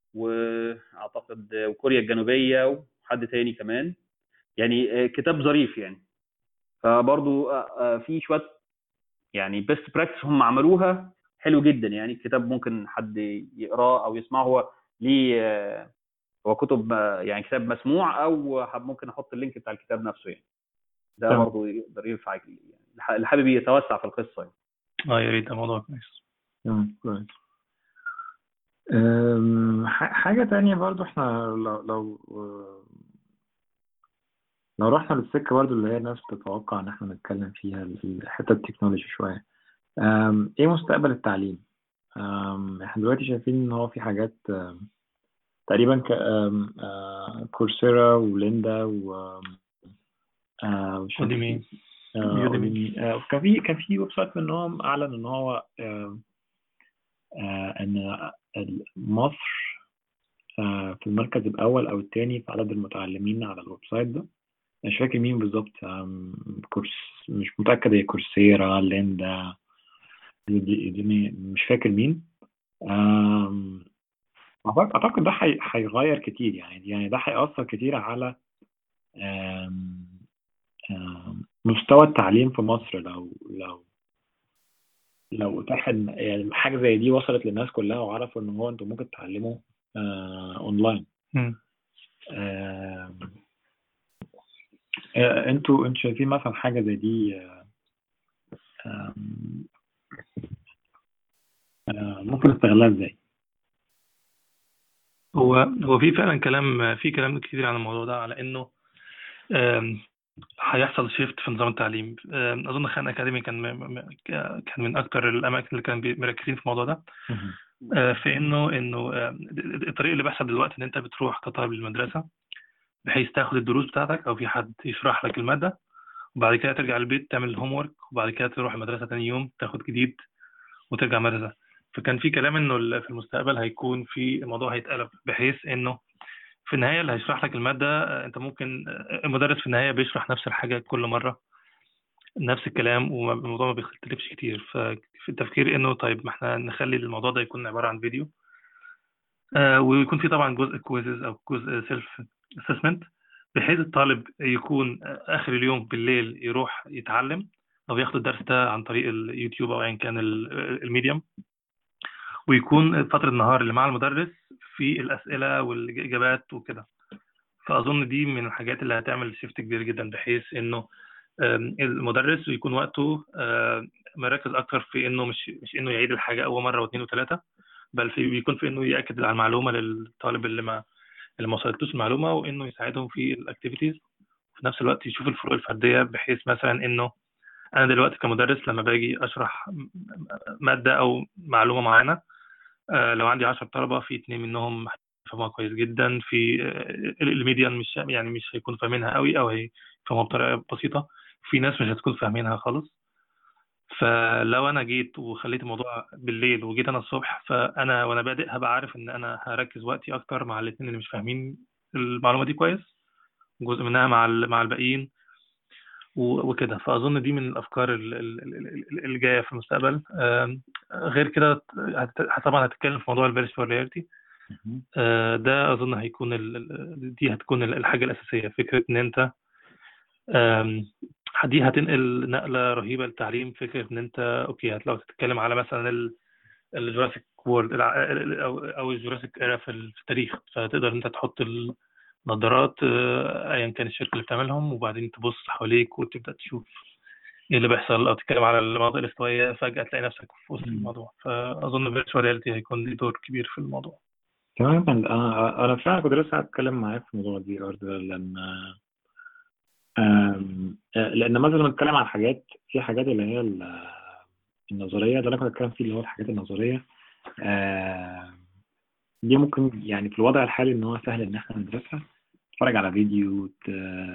واعتقد آه، وكوريا الجنوبيه وحد تاني كمان يعني آه، كتاب ظريف يعني فبرضو آه، آه، في شويه يعني بيست براكتس هم عملوها حلو جدا يعني كتاب ممكن حد يقراه او يسمعه هو ليه آه، هو كتب آه، يعني كتاب مسموع او حب- ممكن احط اللينك بتاع الكتاب نفسه يعني ده تمام. برضه يقدر ينفع يعني اللي حابب يتوسع في القصه يعني. اه يا ريت ده موضوع كويس تمام كويس أم، ح- حاجة تانية برضو احنا لو لو لو رحنا للسكة برضو اللي هي الناس تتوقع ان احنا نتكلم فيها ال- حتة التكنولوجي شوية أم، ايه مستقبل التعليم؟ أم، احنا دلوقتي شايفين ان هو في حاجات أم، تقريبا ك أم، آه، كورسيرا وليندا و آه، ومش فاكر وديمي آه، يوديمي. Udemy. آه، كان في كان في ويب سايت منهم اعلن ان هو آه، آه، ان ال- مصر آه، في المركز الاول او الثاني في عدد المتعلمين على الويب سايت ده مش فاكر مين بالظبط آم، كورس مش متاكد هي كورسيرا ليندا يودي- يوديمي مش فاكر مين آم، أعتقد أعتقد ده هي- هيغير كتير يعني يعني ده هيأثر كتير على آم، آم، مستوى التعليم في مصر لو لو لو اتاح إن- يعني حاجه زي دي وصلت للناس كلها وعرفوا ان هو انتوا ممكن تتعلموا آه اونلاين مم. آم، آه انتوا انتوا شايفين مثلا حاجه زي دي آه، آم، آه ممكن استغلها ازاي؟ هو هو في فعلا كلام في كلام كتير عن الموضوع ده على انه آم، هيحصل شيفت في نظام التعليم آم، اظن خان اكاديمي كان م- م- كان من اكتر الاماكن اللي كانوا بي- مركزين في الموضوع ده آه، في انه انه آه، الطريق اللي بيحصل دلوقتي ان انت بتروح كطالب للمدرسه بحيث تاخد الدروس بتاعتك او في حد يشرح لك الماده وبعد كده ترجع البيت تعمل الهوم ورك وبعد كده تروح المدرسه تاني يوم تاخد جديد وترجع مدرسه فكان في كلام انه ال- في المستقبل هيكون في الموضوع هيتقلب بحيث انه في النهايه اللي هيشرح لك الماده آه، انت ممكن آه، المدرس في النهايه بيشرح نفس الحاجه كل مره نفس الكلام والموضوع ما بيختلفش كتير ففي التفكير انه طيب ما احنا نخلي الموضوع ده يكون عباره عن فيديو آه، ويكون في طبعا جزء كويزز او جزء سيلف اسسمنت بحيث الطالب يكون اخر اليوم بالليل يروح يتعلم او ياخد الدرس ده عن طريق اليوتيوب او ايا كان ال- الميديم ويكون فترة النهار اللي مع المدرس في الأسئلة والإجابات وكده فأظن دي من الحاجات اللي هتعمل شيفت كبير جدا بحيث إنه آم، المدرس يكون وقته آم، مركز أكتر في إنه مش مش إنه يعيد الحاجة أول مرة واثنين وثلاثة بل في بيكون في إنه يأكد على المعلومة للطالب اللي ما اللي ما وصلتلوش المعلومة وإنه يساعدهم في الأكتيفيتيز وفي نفس الوقت يشوف الفروق الفردية بحيث مثلا إنه أنا دلوقتي كمدرس لما باجي أشرح م- م- مادة أو معلومة معينة آه، لو عندي 10 طلبة في اتنين منهم هيفهموها كويس جدا في آه، الميديان مش يعني مش هيكون فاهمينها قوي او هيفهموها بطريقة بسيطة في ناس مش هتكون فاهمينها خالص فلو انا جيت وخليت الموضوع بالليل وجيت انا الصبح فانا وانا بادئ هبقى عارف ان انا هركز وقتي اكتر مع الاتنين اللي مش فاهمين المعلومة دي كويس جزء منها مع ال- مع الباقيين و- وكده فأظن دي من الأفكار ال- ال- ال- ال- اللي جاية في المستقبل آم، غير كده هت- طبعا هتتكلم في موضوع الفيرتشوال رياليتي مهم. ده أظن هيكون ال- ال- دي هتكون ال- الحاجة الأساسية فكرة إن أنت آم، دي هتنقل نقلة رهيبة للتعليم فكرة إن أنت أوكي هت- لو تتكلم على مثلا ال- الجوراسيك وورلد أو أو الجوراسيك إيرا في ال- في التاريخ فتقدر إن أنت تحط النظارات آه، أيا كان الشركة اللي بتعملهم وبعدين تبص حواليك وتبدأ تشوف ايه اللي بيحصل او تتكلم على المناطق الاستوائيه فجاه تلاقي نفسك في وسط مم. الموضوع فاظن فيرتشوال رياليتي هيكون ليه دور كبير في الموضوع تمام انا انا فعلا كنت لسه هتكلم معاك في موضوع الفي ار ده لان آم، آه، لان مثلا بنتكلم عن حاجات في حاجات اللي هي ال- النظريه ده اللي انا كنت بتكلم فيه اللي هو الحاجات النظريه آم، دي ممكن يعني في الوضع الحالي ان هو سهل ان احنا ندرسها تتفرج على فيديو ت...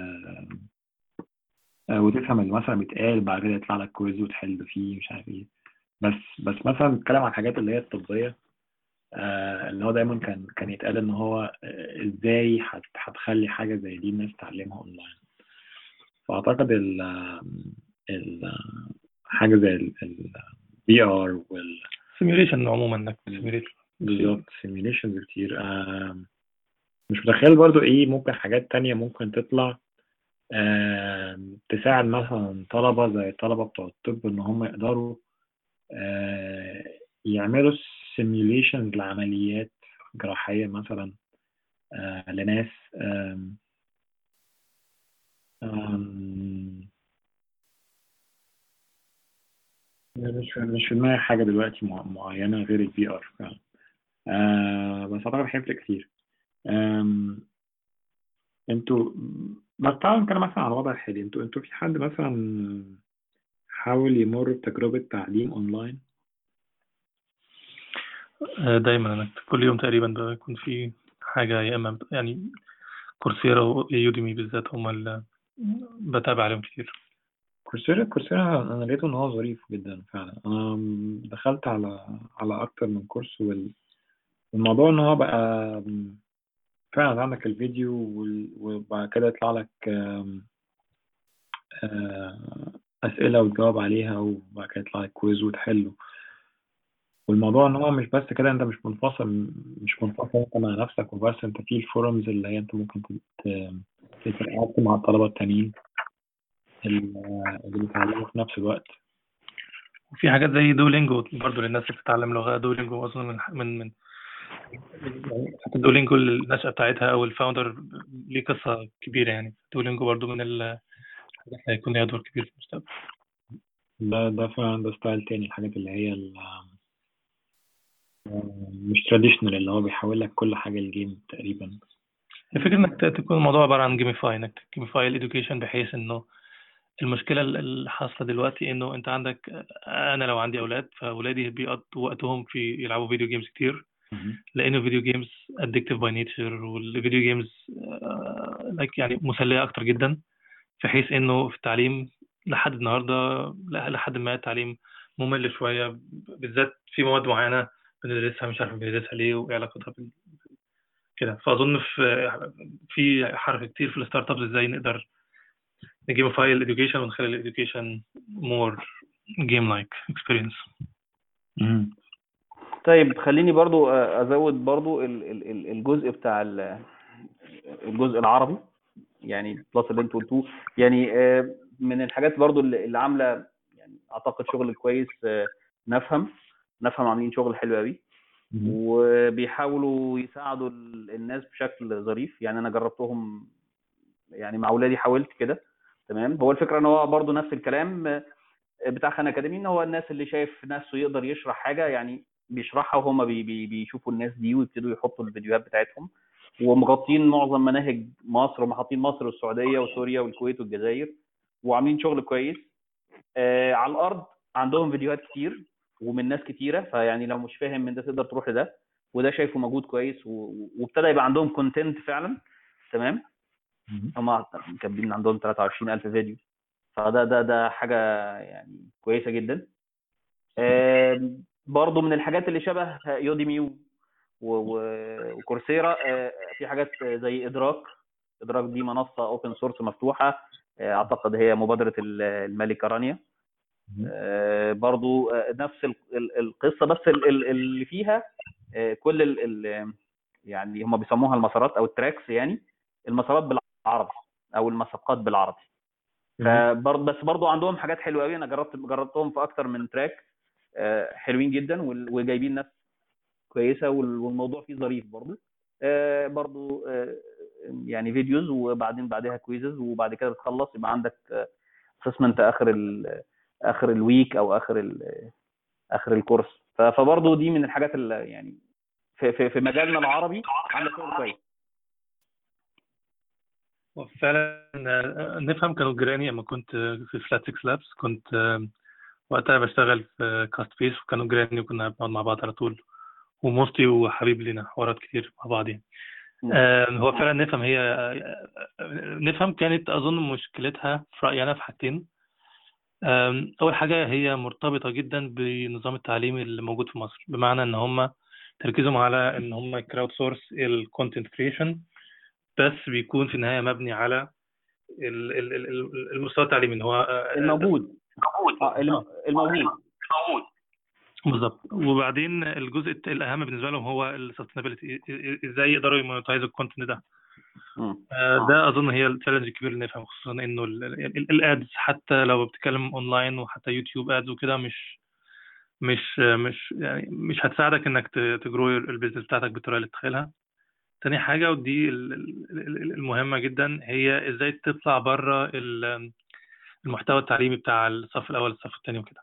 آه، وتفهم اللي مثلا بيتقال بعد كده يطلع لك كويز وتحل فيه مش عارف ايه بس بس مثلا نتكلم عن الحاجات اللي هي الطبيه آه، اللي هو دايما كان كان يتقال ان هو آه، ازاي هت- هتخلي حاجه زي دي الناس تتعلمها اونلاين فاعتقد ال ال حاجه زي الفي ار وال سيميوليشن عموما انك سيميوليت بالظبط سيميليشنز كتير آم، مش متخيل برضو ايه ممكن حاجات تانية ممكن تطلع آم، تساعد مثلا طلبة زي الطلبة بتوع الطب ان هم يقدروا آه، يعملوا سيميوليشنز لعمليات جراحية مثلا آه، لناس آم، آم، مش في- مش في دماغي حاجة دلوقتي مع- معينة غير الفي ار فعلا آه بس أعتقد هيفرق كتير آم، انتوا بس تعالوا نتكلم مثلا عن الوضع الحالي انتوا انتوا في حد مثلا حاول يمر بتجربة تعليم اونلاين دايما انا كل يوم تقريبا بيكون في حاجه يا اما يعني كورسيرا ويوديمي بالذات هم اللي بتابع عليهم كتير كورسيرا كورسيرا انا لقيته ان هو ظريف جدا فعلا انا دخلت على على اكتر من كورس وال- والموضوع ان هو بقى فعلا عندك الفيديو وال- وبعد كده يطلع لك آم، آه، أسئلة وتجاوب عليها وبعد كده يطلع لك كويز وتحله والموضوع ان هو مش بس كده انت مش منفصل مش منفصل انت مع نفسك وبس انت في الفورums اللي هي انت ممكن تتعامل مع الطلبة التانيين اللي اللي بيتعلموا في نفس الوقت وفي حاجات زي دولينجو برضو للناس اللي بتتعلم لغه دولينجو اظن من من من يعني حتى دولينجو النشأة بتاعتها او الفاوندر ليه قصه كبيره يعني دولينجو برضو من الحاجات اللي هيكون ليها دور كبير في المستقبل ده ده فعلا ده ستايل تاني الحاجات اللي هي ال- مش تراديشنال اللي هو بيحول لك كل حاجة الجيم تقريبا الفكرة انك ت- تكون الموضوع عبارة عن جيميفاي انك جيميفاي الاديوكيشن بحيث انه المشكلة ال- اللي حاصلة دلوقتي انه انت عندك انا لو عندي اولاد فاولادي بيقضوا وقتهم في يلعبوا فيديو جيمز كتير لانه فيديو جيمز ادكتيف باي نيتشر والفيديو جيمز لايك يعني مسلية اكتر جدا في حيث انه في التعليم لحد النهارده لا- لحد ما التعليم ممل شويه بالذات في مواد معينه بندرسها مش عارف بندرسها ليه وايه علاقتها بال... كده فاظن في في حرف كتير في الستارت ابس ازاي نقدر نجيمفاي الاديوكيشن ونخلي الاديوكيشن مور جيم لايك اكسبيرينس طيب خليني برضو ازود برضو الجزء بتاع الجزء العربي يعني بلس اللي انتوا قلتوه يعني من الحاجات برضو اللي عامله يعني اعتقد شغل كويس نفهم نفهم عاملين شغل حلو قوي وبيحاولوا يساعدوا الناس بشكل ظريف يعني انا جربتهم يعني مع اولادي حاولت كده تمام هو الفكره ان هو برضو نفس الكلام بتاع خان اكاديمي ان هو الناس اللي شايف نفسه يقدر يشرح حاجه يعني بيشرحها وهم بي بي بيشوفوا الناس دي ويبتدوا يحطوا الفيديوهات بتاعتهم ومغطين معظم مناهج مصر ومحاطين مصر والسعوديه وسوريا والكويت والجزائر وعاملين شغل كويس آه على الارض عندهم فيديوهات كتير ومن ناس كتيره فيعني لو مش فاهم من ده تقدر تروح لده وده شايفه موجود كويس وابتدى يبقى عندهم كونتنت فعلا تمام هم كاتبين عندهم 23000 فيديو فده ده ده حاجه يعني كويسه جدا آه برضه من الحاجات اللي شبه يوديمي وكورسيرا في حاجات زي ادراك ادراك دي منصه اوبن سورس مفتوحه اعتقد هي مبادره الملكه رانيا برضو نفس القصه بس اللي فيها كل ال يعني هم بيسموها المسارات او التراكس يعني المسارات بالعربي او المساقات بالعربي فبرضه بس برضه عندهم حاجات حلوه قوي انا جربت جربتهم في اكتر من تراك حلوين جدا وجايبين ناس كويسه والموضوع فيه ظريف برضه آه برضه آه يعني فيديوز وبعدين بعدها كويزز وبعد كده بتخلص يبقى عندك اسسمنت اخر ال اخر الويك او اخر ال اخر الكورس فبرضه دي من الحاجات اللي يعني في, في, في مجالنا العربي عامله شغل كويس وفعلا نفهم كانوا جيراني لما كنت في فلاتكس لابس كنت وقتها بشتغل في كاست بيس وكانوا جيراني وكنا بنقعد مع بعض على طول ومفتي وحبيب لنا حوارات كتير مع بعض يعني هو فعلا نفهم هي نفهم كانت اظن مشكلتها في رايي انا في حاجتين اول حاجه هي مرتبطه جدا بنظام التعليم اللي موجود في مصر بمعنى ان هم تركيزهم على ان هم كراود سورس الكونتنت كريشن بس بيكون في النهايه مبني على المستوى التعليمي ان هو الموجود الموجود الموجود بالظبط وبعدين الجزء الاهم بالنسبه لهم هو السستينابيلتي ازاي يقدروا يمونتايزوا الكونتنت ده ده اظن هي التشالنج الكبير اللي نفهم خصوصا انه الادز حتى لو بتتكلم اونلاين وحتى يوتيوب ادز وكده مش مش مش يعني مش هتساعدك انك تجرو البيزنس بتاعتك بالطريقه اللي تتخيلها تاني حاجه ودي المهمه جدا هي ازاي تطلع بره المحتوى التعليمي بتاع الصف الاول الصف الثاني وكده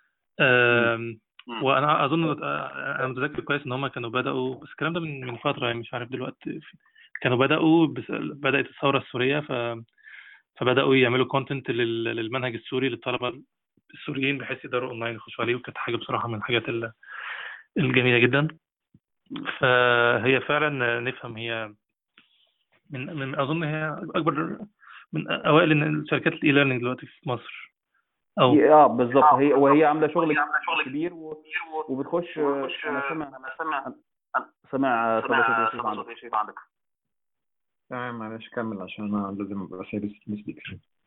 وانا اظن انا متذكر كويس ان هم كانوا بداوا بس الكلام ده من من فتره يعني مش عارف دلوقتي كانوا بداوا بس بدات الثوره السوريه ف فبداوا يعملوا كونتنت للمنهج السوري للطلبه السوريين بحيث يقدروا اونلاين يخشوا عليه وكانت حاجه بصراحه من الحاجات الجميله جدا فهي فعلا نفهم هي من من اظن هي اكبر من اوائل الشركات الاي ليرنينج دلوقتي في مصر او اه بالظبط هي وهي عامله شغل كبير و... وبتخش انا سامع انا سامع سامع صدى صوت يوسف عندك تمام معلش كمل عشان انا لازم ابقى سايب سبيك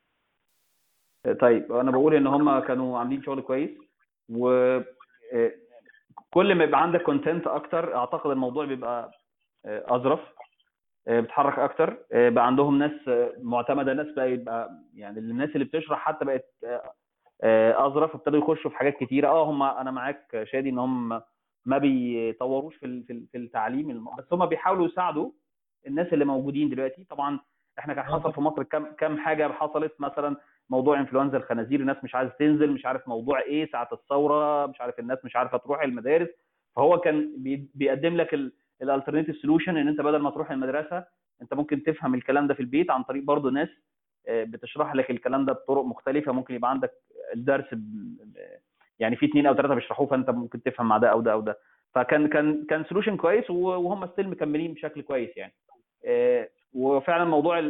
طيب انا بقول ان هم كانوا عاملين شغل كويس و كل ما يبقى عندك كونتنت اكتر اعتقد الموضوع بيبقى اظرف بتحرك اكتر بقى عندهم ناس معتمده ناس بقى يبقى يعني الناس اللي بتشرح حتى بقت اظرف ابتدوا يخشوا في حاجات كتيره اه هم انا معاك شادي ان هم ما بيطوروش في في التعليم بس هم بيحاولوا يساعدوا الناس اللي موجودين دلوقتي طبعا احنا كان حصل في مصر كم كم حاجه حصلت مثلا موضوع انفلونزا الخنازير الناس مش عايزه تنزل مش عارف موضوع ايه ساعه الثوره مش عارف الناس مش عارفه تروح المدارس فهو كان بيقدم لك الالترناتيف سولوشن ان انت بدل ما تروح المدرسه انت ممكن تفهم الكلام ده في البيت عن طريق برضه ناس بتشرح لك الكلام ده بطرق مختلفه ممكن يبقى عندك الدرس يعني في اثنين او ثلاثه بيشرحوه فانت ممكن تفهم مع ده او ده او ده فكان كان كان سولوشن كويس وهم ستيل مكملين بشكل كويس يعني وفعلا موضوع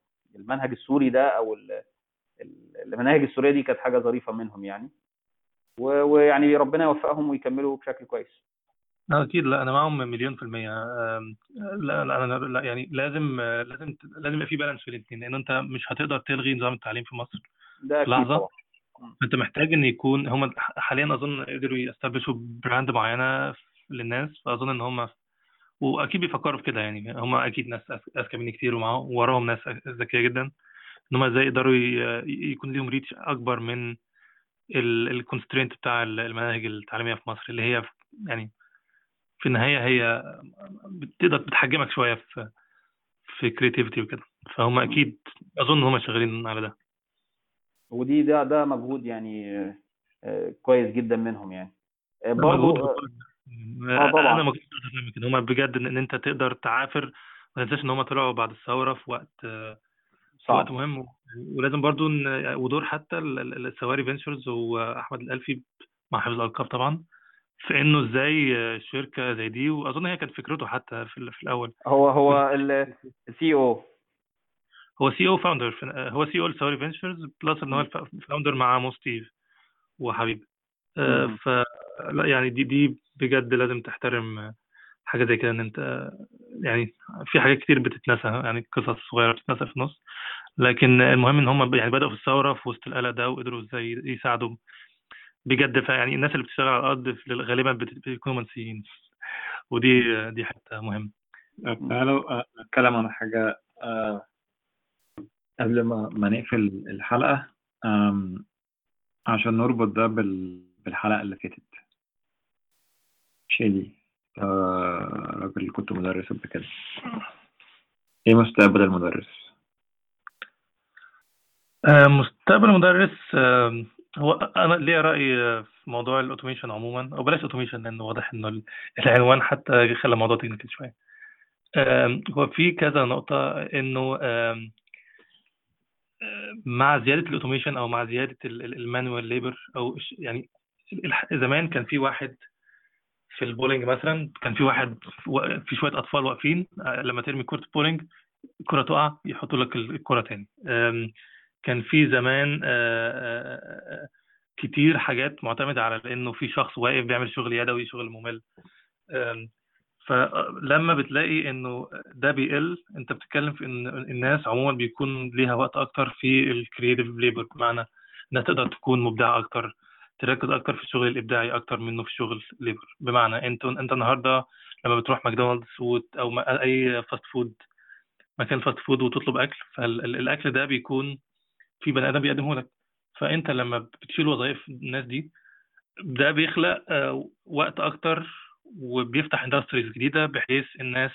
المنهج السوري ده او المناهج السوريه دي كانت حاجه ظريفه منهم يعني و- ويعني ربنا يوفقهم ويكملوا بشكل كويس لا اكيد لا انا معاهم مليون في الميه أم، لا لا انا لا يعني لازم لازم لازم يبقى في بالانس في الاثنين لان انت مش هتقدر تلغي نظام التعليم في مصر ده في اكيد لحظه طبعا انت محتاج ان يكون هم حاليا اظن قدروا يستبلشوا براند معينه للناس فاظن ان هم واكيد بيفكروا في كده يعني هم اكيد ناس أذ- اذكى مني كتير ومعاهم وراهم ناس ذكيه جدا ان هم ازاي يقدروا ي- يكون ليهم ريتش اكبر من الكونسترينت بتاع المناهج التعليميه في مصر اللي هي يعني في النهايه هي بتقدر بتحجمك شويه في في كريتيفيتي وكده فهم اكيد اظن هم شغالين على ده ودي ده ده مجهود يعني آه، آه، كويس جدا منهم يعني آه، مجهود برضو آه، آه، طبعاً. انا ما كنتش أقدر أفهم كده هم بجد ان إن انت تقدر تعافر ما تنساش ان هم طلعوا بعد الثوره في وقت في وقت صعب مهم ولازم برضو إن ودور حتى ال- ال- السواري فينشرز واحمد الالفي مع حفظ الالقاب طبعا في انه ازاي شركه زي دي واظن هي كانت فكرته حتى في, ال- في الاول هو هو السي او هو سي او فاوندر هو سي او لسواري فينشرز بلس ان هو الفاوندر مع مو ستيف وحبيب آه، مم. ف لا يعني دي دي بجد لازم تحترم حاجه زي كده ان انت يعني في حاجات كتير بتتنسى يعني قصص صغيره بتتنسى في النص لكن المهم ان هم يعني بداوا في الثوره في وسط القلق ده وقدروا ازاي يساعدوا بجد فيعني الناس اللي بتشتغل على الارض في- غالبا بت- بيكونوا منسيين ودي دي حته مهمه طب تعالوا آه، نتكلم عن حاجة آه، قبل ما ما نقفل الحلقة آم، عشان نربط ده بال- بالحلقة اللي فاتت شادي آه، راجل كنت مدرس قبل كده ايه مستقبل المدرس؟ آه، مستقبل المدرس آه، هو انا ليا راي آه، في موضوع الاوتوميشن عموما او بلاش اوتوميشن لان واضح انه ال- العنوان حتى خلى الموضوع تكنيكال شويه آم، هو في كذا نقطه انه آم، آه، مع زياده الاوتوميشن او مع زياده المانوال ليبر او الش- يعني الح- زمان كان في واحد في البولينج مثلا كان في واحد و- في شويه اطفال واقفين آه، لما ترمي كره بولينج الكره تقع يحطوا لك ال- الكره تاني آم، كان في زمان آه، آه، آه، كتير حاجات معتمده على انه في شخص واقف بيعمل شغل يدوي شغل ممل آم، فلما بتلاقي انه ده بيقل انت بتتكلم في ان الناس عموما بيكون ليها وقت اكتر في الكرييتيف ليبر بمعنى انها تقدر تكون مبدعه اكتر تركز اكتر في الشغل الابداعي اكتر منه في الشغل ليبر بمعنى انت انت النهارده لما بتروح ماكدونالدز وت- او ما- اي فاست فود مكان فاست فود وتطلب اكل فالاكل ده بيكون في بني ادم بيقدمه لك فانت لما بتشيل وظائف الناس دي ده بيخلق آه، وقت اكتر وبيفتح اندستريز جديده بحيث الناس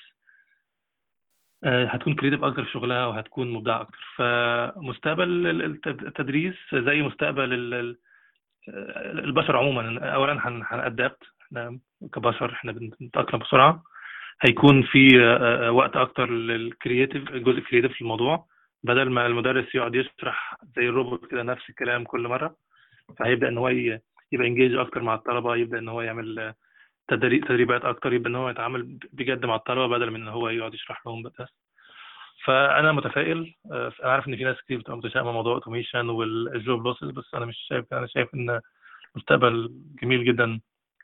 آه، هتكون كريتيف اكتر في شغلها وهتكون مبدعه اكتر فمستقبل ال- الت- التدريس زي مستقبل ال- ال- آه، البشر عموما اولا هن- هنأدبت احنا كبشر احنا بنتأقلم بسرعه هيكون في آه، آه، وقت اكتر للكرييتيف الجزء الكرييتيف في الموضوع بدل ما المدرس يقعد يشرح زي الروبوت كده نفس الكلام كل مره فهيبدا ان هو ي- يبقى انجيج اكتر مع الطلبه يبدا ان هو يعمل آه، تدري- تدريبات اكتر يبدا ان هو يتعامل بجد مع الطلبه بدل من ان هو يقعد يشرح لهم بس فانا متفائل آه، انا عارف ان في ناس كتير بتبقى متشائمه موضوع اوتوميشن والجوب لوسز بس انا مش شايف كده. انا شايف ان مستقبل جميل جدا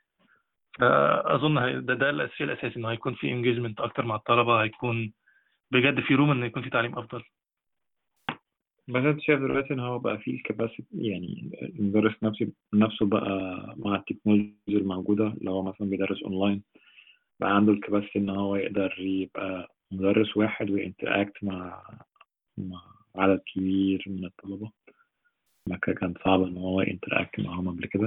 فاظن هي- ده ده الشيء الاساسي انه هيكون في انجيجمنت اكتر مع الطلبه هيكون بجد في روم ان يكون في تعليم افضل بس انت شايف دلوقتي ان هو بقى فيه الكباسيتي يعني المدرس نفسه نفسه بقى مع التكنولوجيا الموجودة اللي هو مثلا بيدرس اونلاين بقى عنده الكباسيتي ان هو يقدر يبقى مدرس واحد وينتراكت مع مع عدد كبير من الطلبة ما كان كان صعب ان هو ينتراكت معاهم قبل كده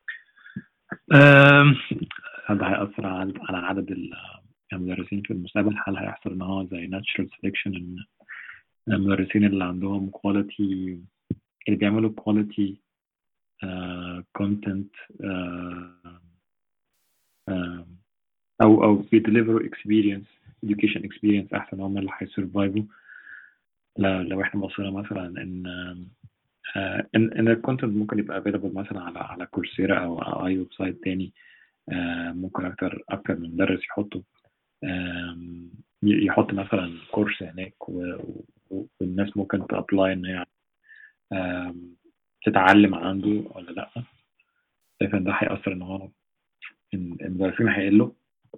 أم، هل ده هيأثر على على عدد ال- المدرسين في المستقبل هل هيحصل ان هو زي natural selection ان المدرسين اللي عندهم quality اللي بيعملوا quality آه، content آه، آه، او او بيدليفروا experience education experience احسن هم اللي هيسرفايفوا لو لو احنا بصينا مثلا ان آه، ان ان الكونتنت ممكن يبقى available مثلا على على كورسيرا او او اي ويب سايت تاني آه، ممكن اكتر اكتر من مدرس يحطه آم، ي- يحط مثلا كورس هناك و- و- والناس ممكن تابلاي ان هي آم، تتعلم عنده ولا لا شايف ان ده هيأثر ان هو ان المدرسين هيقلوا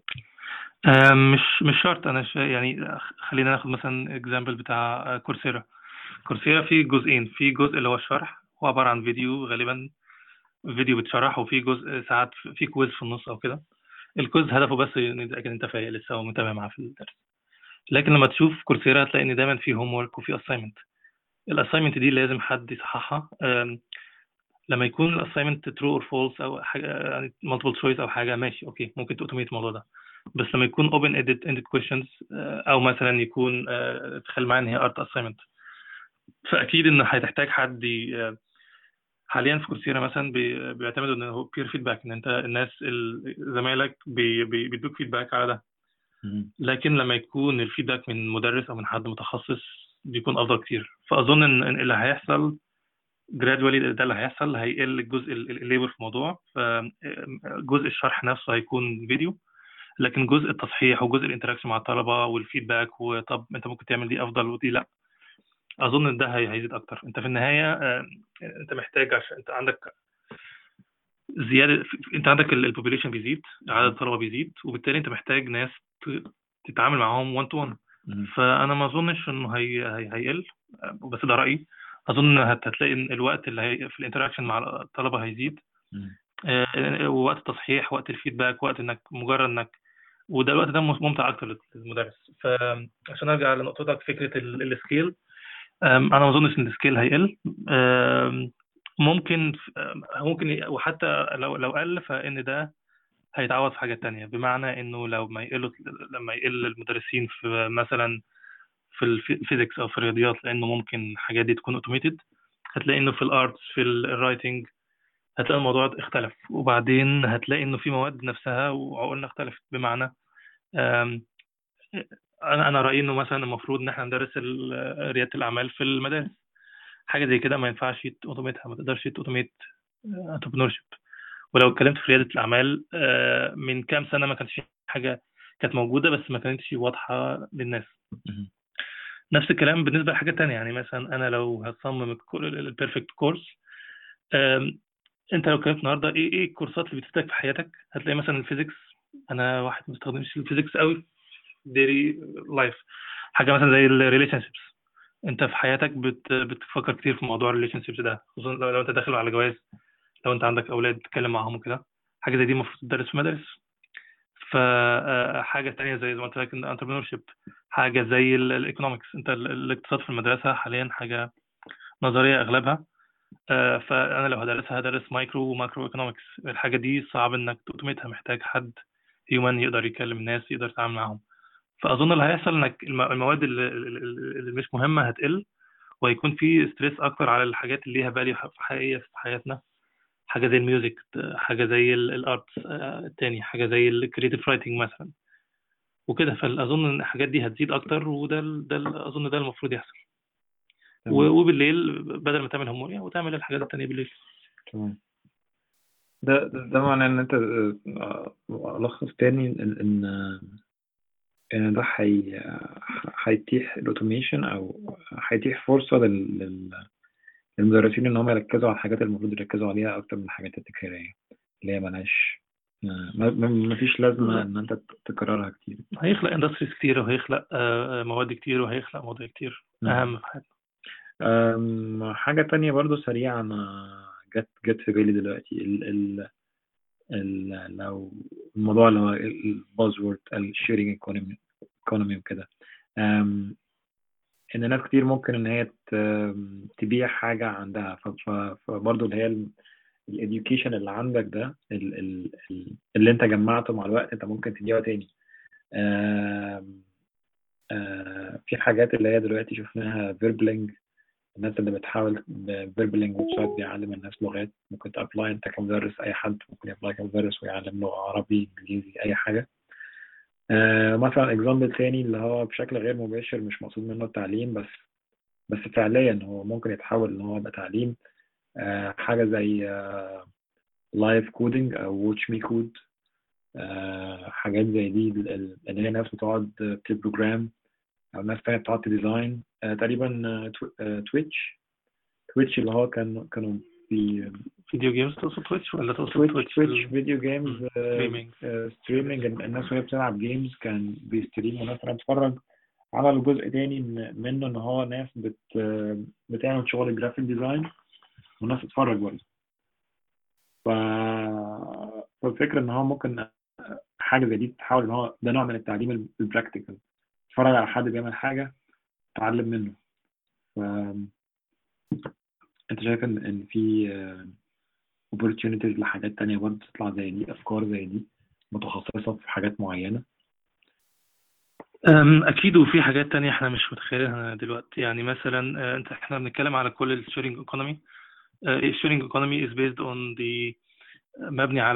آم، مش مش شرط انا شا... يعني خلينا ناخد مثلا اكزامبل بتاع كورسيرا كورسيرا فيه جزئين في جزء اللي هو الشرح هو عبارة عن فيديو غالبا فيديو بتشرح وفي جزء ساعات في كويز في النص او كده الكويز هدفه بس ان يتاكد انت فايق لسه ومتابع معاه في الدرس لكن لما تشوف كورسيرا هتلاقي ان دايما في هوم ورك وفي اساينمنت الاساينمنت دي لازم حد يصححها آم، لما يكون الاساينمنت ترو اور فولس او حاجه يعني مالتيبل تشويس او حاجه ماشي اوكي ممكن توتوميت الموضوع ده بس لما يكون اوبن اندد اندد كويشنز او مثلا يكون آه، تخيل معايا ان هي ارت اساينمنت فاكيد ان هتحتاج حد ي- آه، حاليا في كورسيرا مثلا بي- بيعتمدوا ان هو بير فيدباك ان انت الناس ال- زمايلك بي- بي- بيدوك فيدباك على ده لكن لما يكون الفيدباك من مدرس او من حد متخصص بيكون افضل كتير فاظن ان إن اللي هيحصل جرادولي ده اللي هيحصل هيقل الجزء ال- الليبر في الموضوع فجزء الشرح نفسه هيكون فيديو لكن جزء التصحيح وجزء الانتراكشن مع الطلبه والفيدباك وطب انت ممكن تعمل دي افضل ودي لا اظن ان ده هي- هيزيد اكتر انت في النهايه آه، انت محتاج عشان انت عندك زياده انت عندك البوبوليشن بيزيد عدد الطلبه بيزيد وبالتالي انت محتاج ناس ت- تتعامل معاهم 1 تو 1 فانا ما اظنش انه هي هي هيقل بس ده رايي اظن هت- هتلاقي ان الوقت اللي هي في الانتراكشن مع الطلبه هيزيد آه، وقت التصحيح وقت الفيدباك وقت انك مجرد انك وده الوقت ده ممتع اكتر للمدرس فعشان ارجع لنقطتك فكره ال- السكيل أم، انا ما اظنش ان السكيل هيقل أم، ممكن أم، ممكن ي- وحتى لو لو قل فان ده هيتعوض في حاجات تانية بمعنى انه لو ما يقلوا لما يقل المدرسين في مثلا في الفيزيكس او في الرياضيات لانه ممكن الحاجات دي تكون اوتوميتد هتلاقي انه في الارتس في الرايتنج هتلاقي الموضوع اختلف وبعدين هتلاقي انه في مواد نفسها وعقولنا اختلفت بمعنى أم، انا انا رايي انه مثلا المفروض ان احنا ندرس ال- رياده الاعمال في المدارس حاجه زي كده ما ينفعش اوتوميتها ما تقدرش اوتوميت انتربرنور شيب ولو اتكلمت في رياده الاعمال آه، من كام سنه ما كانتش حاجه كانت موجوده بس ما كانتش واضحه للناس نفس الكلام بالنسبه لحاجات تانية يعني مثلا انا لو هتصمم البيرفكت كورس انت لو اتكلمت النهارده ايه ايه الكورسات اللي بتفيدك في حياتك هتلاقي مثلا الفيزيكس انا واحد ما بستخدمش الفيزيكس قوي ديري لايف حاجه مثلا زي الريليشن شيبس انت في حياتك بت بتفكر كتير في موضوع الريليشن شيبس ده خصوصا لو, لو انت داخل على جواز لو انت عندك اولاد تتكلم معاهم وكده حاجه زي دي المفروض تدرس في مدارس فحاجه تانية زي زي ما قلت لك الانتربرنور شيب حاجه زي الايكونومكس انت ال- الاقتصاد في المدرسه حاليا حاجه نظريه اغلبها آه، فانا لو هدرسها هدرس مايكرو وماكرو ايكونومكس الحاجه دي صعب انك تؤتمتها محتاج حد هيومن يقدر يكلم الناس يقدر يتعامل معاهم فاظن اللي هيحصل انك الم- المواد اللي, اللي اللي مش مهمه هتقل وهيكون في ستريس اكتر على الحاجات اللي ليها بالي حقيقيه في حياتنا حاجه زي الميوزك حاجه زي الارت التاني حاجه زي الكريتيف رايتنج مثلا وكده فاظن ان الحاجات دي هتزيد اكتر وده ال- ده ال- اظن ده المفروض يحصل تمام. و- وبالليل بدل ما تعمل هوموريا وتعمل الحاجات التانية بالليل تمام ده ده ده معناه ان انت آه، الخص تاني ان ان ان ده هي هيتيح الاوتوميشن او هيتيح فرصه لل... لل... للمدرسين ان هم يركزوا على الحاجات اللي المفروض يركزوا عليها اكتر من الحاجات التكراريه اللي هي ملهاش ما ما- ما فيش لازمه ان انت تكررها كتير هيخلق اندستريز كتير وهيخلق آه، آه، مواد كتير وهيخلق مواضيع كتير مم. اهم في حياتنا أم، حاجة تانية برضو سريعة أنا جت جت في بالي دلوقتي ال ال ال لو الموضوع اللي هو البازورد الشيرنج ايكونومي ايكونومي وكده أم، إن ناس كتير ممكن إن هي ت- تبيع حاجة عندها ف- ف- فبرضو اللي هي الإديوكيشن اللي عندك ده ال ال ال- اللي أنت جمعته مع الوقت أنت ممكن تبيعه تاني أم، آه، في حاجات اللي هي دلوقتي شفناها فيربلينج الناس اللي بتحاول فيربلينج ويب سايت بيعلم الناس لغات ممكن تابلاي انت كمدرس اي حد ممكن يابلاي كمدرس ويعلم له عربي انجليزي اي حاجه آه مثلا اكزامبل تاني اللي هو بشكل غير مباشر مش مقصود منه التعليم بس بس فعليا هو ممكن يتحول ان هو يبقى تعليم آه حاجه زي لايف كودينج او واتش مي كود حاجات زي دي ال- اللي هي ناس بتقعد تبروجرام او ناس تانية بتقعد تديزاين آه، تقريبا آه، تو- آه، تويتش تويتش اللي هو كان كانوا في فيديو جيمز تقصد تويتش ولا تقصد تويتش تويتش تويتش فيديو جيمز ستريمينج ستريمينج الناس وهي بتلعب جيمز كان بيستريم وناس انا بتفرج عملوا جزء تاني من- منه ان هو ناس بت بتعمل شغل جرافيك ديزاين وناس تتفرج برضه ف فالفكرة ان هو ممكن حاجة زي دي تحاول ان هو ده نوع من التعليم البراكتيكال تتفرج على حد بيعمل حاجة تتعلم منه ف انت شايف ان ان في آه، opportunities لحاجات تانية برضه تطلع زي دي افكار زي دي متخصصة في حاجات معينة أم، أكيد وفي حاجات تانية احنا مش متخيلينها دلوقتي يعني مثلا آه، انت احنا بنتكلم على كل الشيرنج ايكونومي الشيرنج ايكونومي is based on the مبني على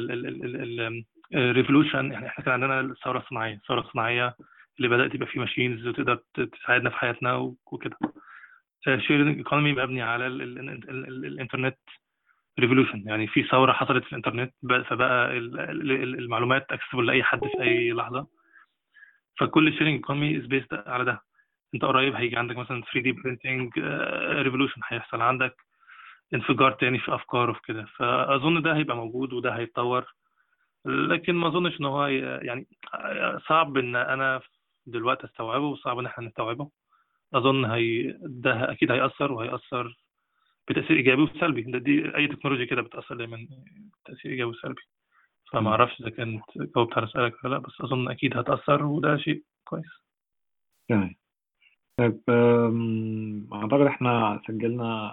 ال الريفولوشن يعني احنا كان عندنا الثورة الصناعية الثورة الصناعية اللي بدأت يبقى فيه ماشينز وتقدر ت- تساعدنا في حياتنا و- وكده الشيرنج ايكونومي مبني على ال- ال- ال- ال- الانترنت ريفولوشن يعني في ثورة حصلت في الانترنت بقى- فبقى ال- ال- ال- المعلومات اكسسبل لأي حد في أي لحظة فكل الشيرنج ايكونومي از بيست على ده انت قريب هيجي عندك مثلا 3 دي برينتنج ريفولوشن هيحصل عندك انفجار تاني في افكار وفي كده فاظن ده هيبقى موجود وده هيتطور لكن ما اظنش ان هو ي- يعني صعب ان انا دلوقتي استوعبه وصعب ان احنا نستوعبه اظن هي ده اكيد هيأثر وهيأثر بتأثير ايجابي وسلبي ده دي اي تكنولوجيا كده بتأثر دايما تأثير ايجابي وسلبي فما اعرفش اذا كانت جاوبت على سؤالك ولا لا بس اظن اكيد هتأثر وده شيء كويس تمام طيب أم، أعتقد إحنا سجلنا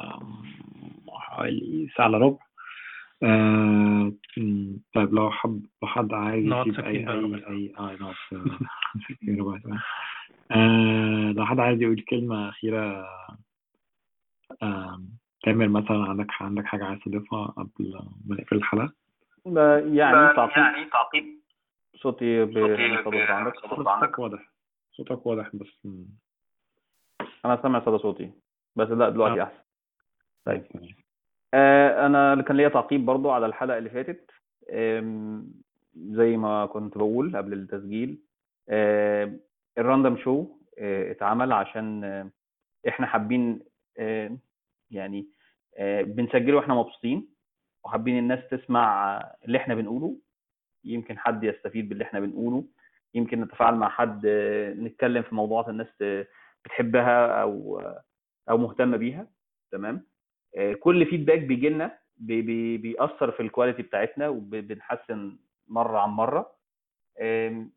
حوالي ساعة إلا ربع أه، أم، طيب لو حب لو حد عايز نقعد يسيب ساكتين أي بقى أي ربع أي آه نقعد ساكتين ربع ساعة أه، لو حد عايز يقول كلمة أخيرة أم، تامر مثلا عندك عندك حاجة عايز تضيفها قبل ما نقفل الحلقة؟ ب- يعني تعقيب صوتي بصدى عندك صوتك واضح صوتك واضح بس أم، انا سامع صدى صوتي بس لا دلوقتي آه. احسن طيب آه، انا اللي كان ليا تعقيب برضو على الحلقه اللي فاتت آم، زي ما كنت بقول قبل التسجيل آه، الراندوم شو آه، اتعمل عشان آه، احنا حابين آه، يعني آه، بنسجله واحنا مبسوطين وحابين الناس تسمع اللي احنا بنقوله يمكن حد يستفيد باللي احنا بنقوله يمكن نتفاعل مع حد آه، نتكلم في موضوعات الناس آه، بتحبها او آه، او مهتمه بيها تمام آه، كل فيدباك بيجي لنا بي بي بيأثر في الكواليتي بتاعتنا وبنحسن مرة عن مرة آم،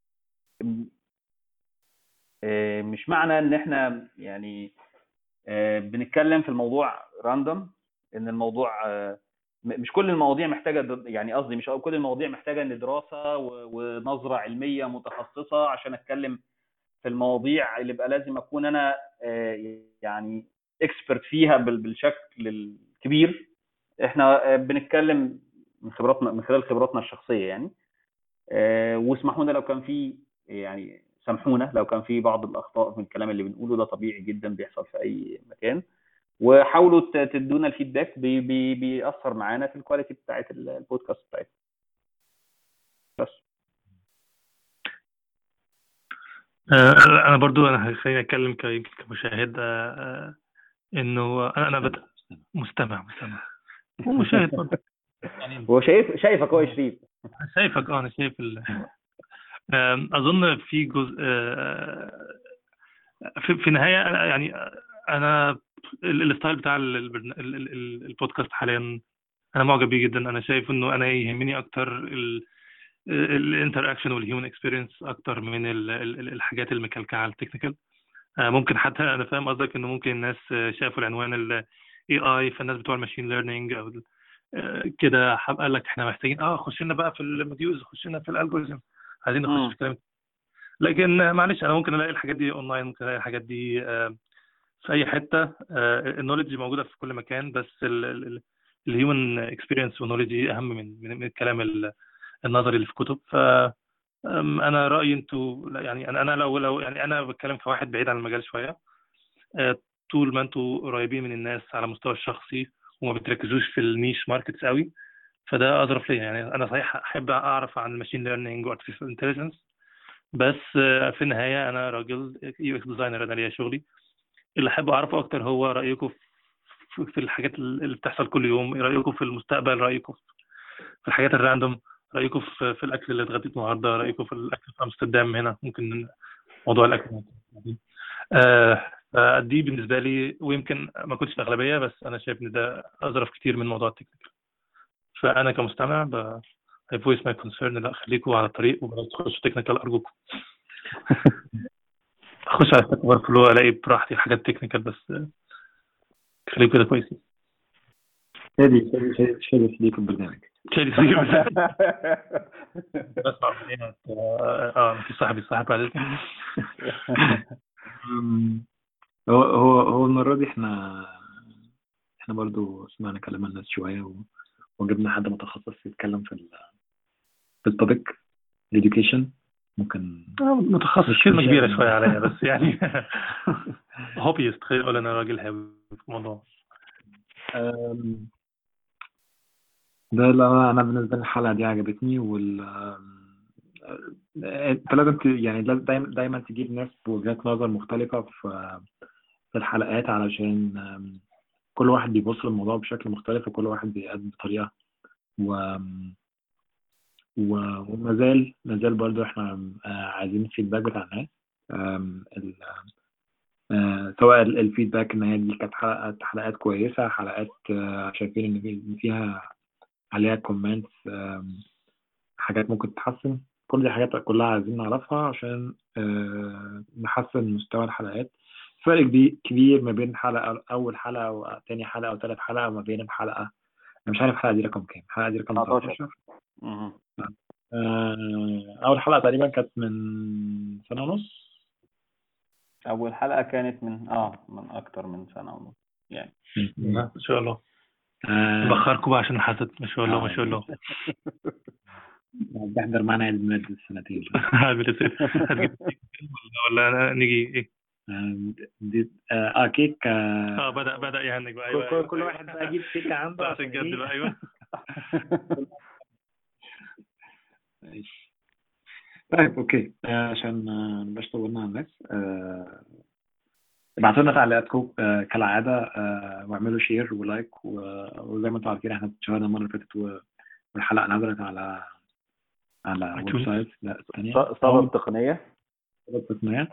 آه، مش معنى ان احنا يعني آه، بنتكلم في الموضوع راندوم ان الموضوع آه، م- مش كل المواضيع محتاجه د- يعني قصدي مش كل المواضيع محتاجه ان دراسه و- ونظره علميه متخصصه عشان اتكلم في المواضيع اللي بقى لازم اكون انا آه، يعني اكسبرت فيها بال- بالشكل الكبير احنا آه، بنتكلم من خبراتنا من خلال خبراتنا الشخصيه يعني آه، واسمحوا لنا لو كان في يعني سامحونا لو كان في بعض الاخطاء من الكلام اللي بنقوله ده طبيعي جدا بيحصل في اي مكان وحاولوا ت- تدونا الفيدباك بي بي بيأثر معانا في الكواليتي بتاعت ال- البودكاست بتاعتنا بس آه، انا برضو انا خليني اتكلم ك- يمكن كمشاهد آه، آه، انه انا انا بت... مستمع مستمع ومشاهد برضو يعني هو شايف شايفك هو يا شريف شايفك اه انا شايف ال... آم، اظن في جزء آه، في, في النهايه أنا يعني انا ال- الستايل بتاع ال- البرن- ال- ال- ال- البودكاست حاليا انا معجب بيه جدا انا شايف انه انا يهمني اكتر الانتر اكشن والهيومن اكسبيرينس اكتر من ال- ال- الحاجات المكلكعه التكنيكال آه، ممكن حتى انا فاهم قصدك انه ممكن الناس آه، شافوا العنوان الاي اي فالناس بتوع الماشين ليرنينج او ال- آه، كده حب قال لك احنا محتاجين اه خش لنا بقى في الموديولز خش لنا في الالجوريزم عايزين نخش مم. في الكلام لكن آه، معلش انا ممكن الاقي الحاجات دي اونلاين ممكن الاقي الحاجات دي آه، في اي حته النولج موجوده في كل مكان بس الهيومن اكسبيرينس والنولج اهم من من من الكلام ال- النظري اللي في كتب ف أم، انا رايي انتوا لا، يعني انا انا لو لو يعني انا بتكلم كواحد بعيد عن المجال شويه آه، طول ما انتوا قريبين من الناس على المستوى الشخصي وما بتركزوش في النيش ماركتس قوي فده اظرف ليا يعني انا صحيح احب اعرف عن الماشين ليرنينج وارتفيشال انتليجنس بس آه، في النهايه انا راجل يو اكس ديزاينر انا ليا شغلي اللي احب اعرفه اكتر هو رايكم في الحاجات اللي بتحصل كل يوم ايه رايكم في المستقبل رايكم في الحاجات الراندوم رايكم في, في الاكل اللي اتغديت النهارده رايكم في الاكل في امستردام هنا ممكن موضوع الاكل آه دي بالنسبه لي ويمكن ما كنتش الاغلبيه بس انا شايف ان ده اظرف كتير من موضوع التكنيكال فانا كمستمع ب I voice my concern لا خليكم على الطريق وبلاش تخشوا تكنيكال ارجوكم اخش على ستاك اوفر فلو الاقي براحتي حاجات تكنيكال بس خليكم كده كويسين شادي شادي شادي شادي صديق البرنامج شادي صديق بسمع من هنا اه في صاحبي صاحب بعد هو هو هو المرة دي احنا احنا برضو سمعنا كلام الناس شوية و... وجبنا حد متخصص يتكلم في ال في التوبيك الإديوكيشن ممكن متخصص كلمة كبيرة شوية عليا بس يعني هوبيست خلينا نقول أنا راجل هاوي في الموضوع ده لا أنا بالنسبة لي الحلقة دي عجبتني وال انت لازم يعني لازم دايما دايما تجيب ناس بوجهات نظر مختلفة في في الحلقات علشان كل واحد بيبص للموضوع بشكل مختلف وكل واحد بيقدم بطريقة و وما زال ما زال برضه احنا عايزين الفيدباك بتاع الناس سواء الفيدباك ان هي دي كانت حلقات حلقات كويسه حلقات شايفين ان فيها عليها كومنتس حاجات ممكن تتحسن كل دي حاجات كلها عايزين نعرفها عشان نحسن مستوى الحلقات فرق كبير ما بين حلقه اول حلقه وتاني حلقه وثالث حلقه وما بين الحلقه انا مش عارف الحلقه دي رقم كام الحلقه دي رقم 19 اول حلقه تقريبا كانت من سنه ونص اول حلقه كانت من اه من اكتر من سنه ونص يعني ما شاء الله بخركم بقى عشان حسد ما شاء الله ما شاء الله بحضر معانا عيد ميلاد السنتين ولا نيجي ايه دي اه كيك اه بدا بدا يهنج بقى ايوه كل واحد بقى يجيب كيك عنده عشان جد بقى ايوه طيب اوكي آه عشان مبقاش طولنا على الناس آه ابعتوا لنا تعليقاتكم آه كالعاده آه واعملوا شير ولايك وزي ما انتم عارفين احنا اتشهرنا المره اللي فاتت والحلقه نزلت على على ويب سايت لا الثانيه صعبه التقنيه صعبه التقنيه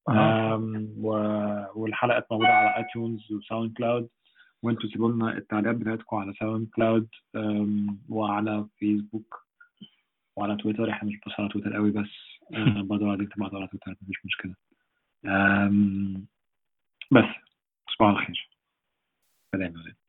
والحلقه موجوده على ايتونز وساوند كلاود وانتوا سيبوا لنا التعليقات بتاعتكم على ساوند كلاود وعلى فيسبوك وعلى تويتر احنا مش بنبص على تويتر قوي بس برضه عايزين تبعتوا على تويتر مفيش مشكلة بس تصبحوا على خير سلام عليكم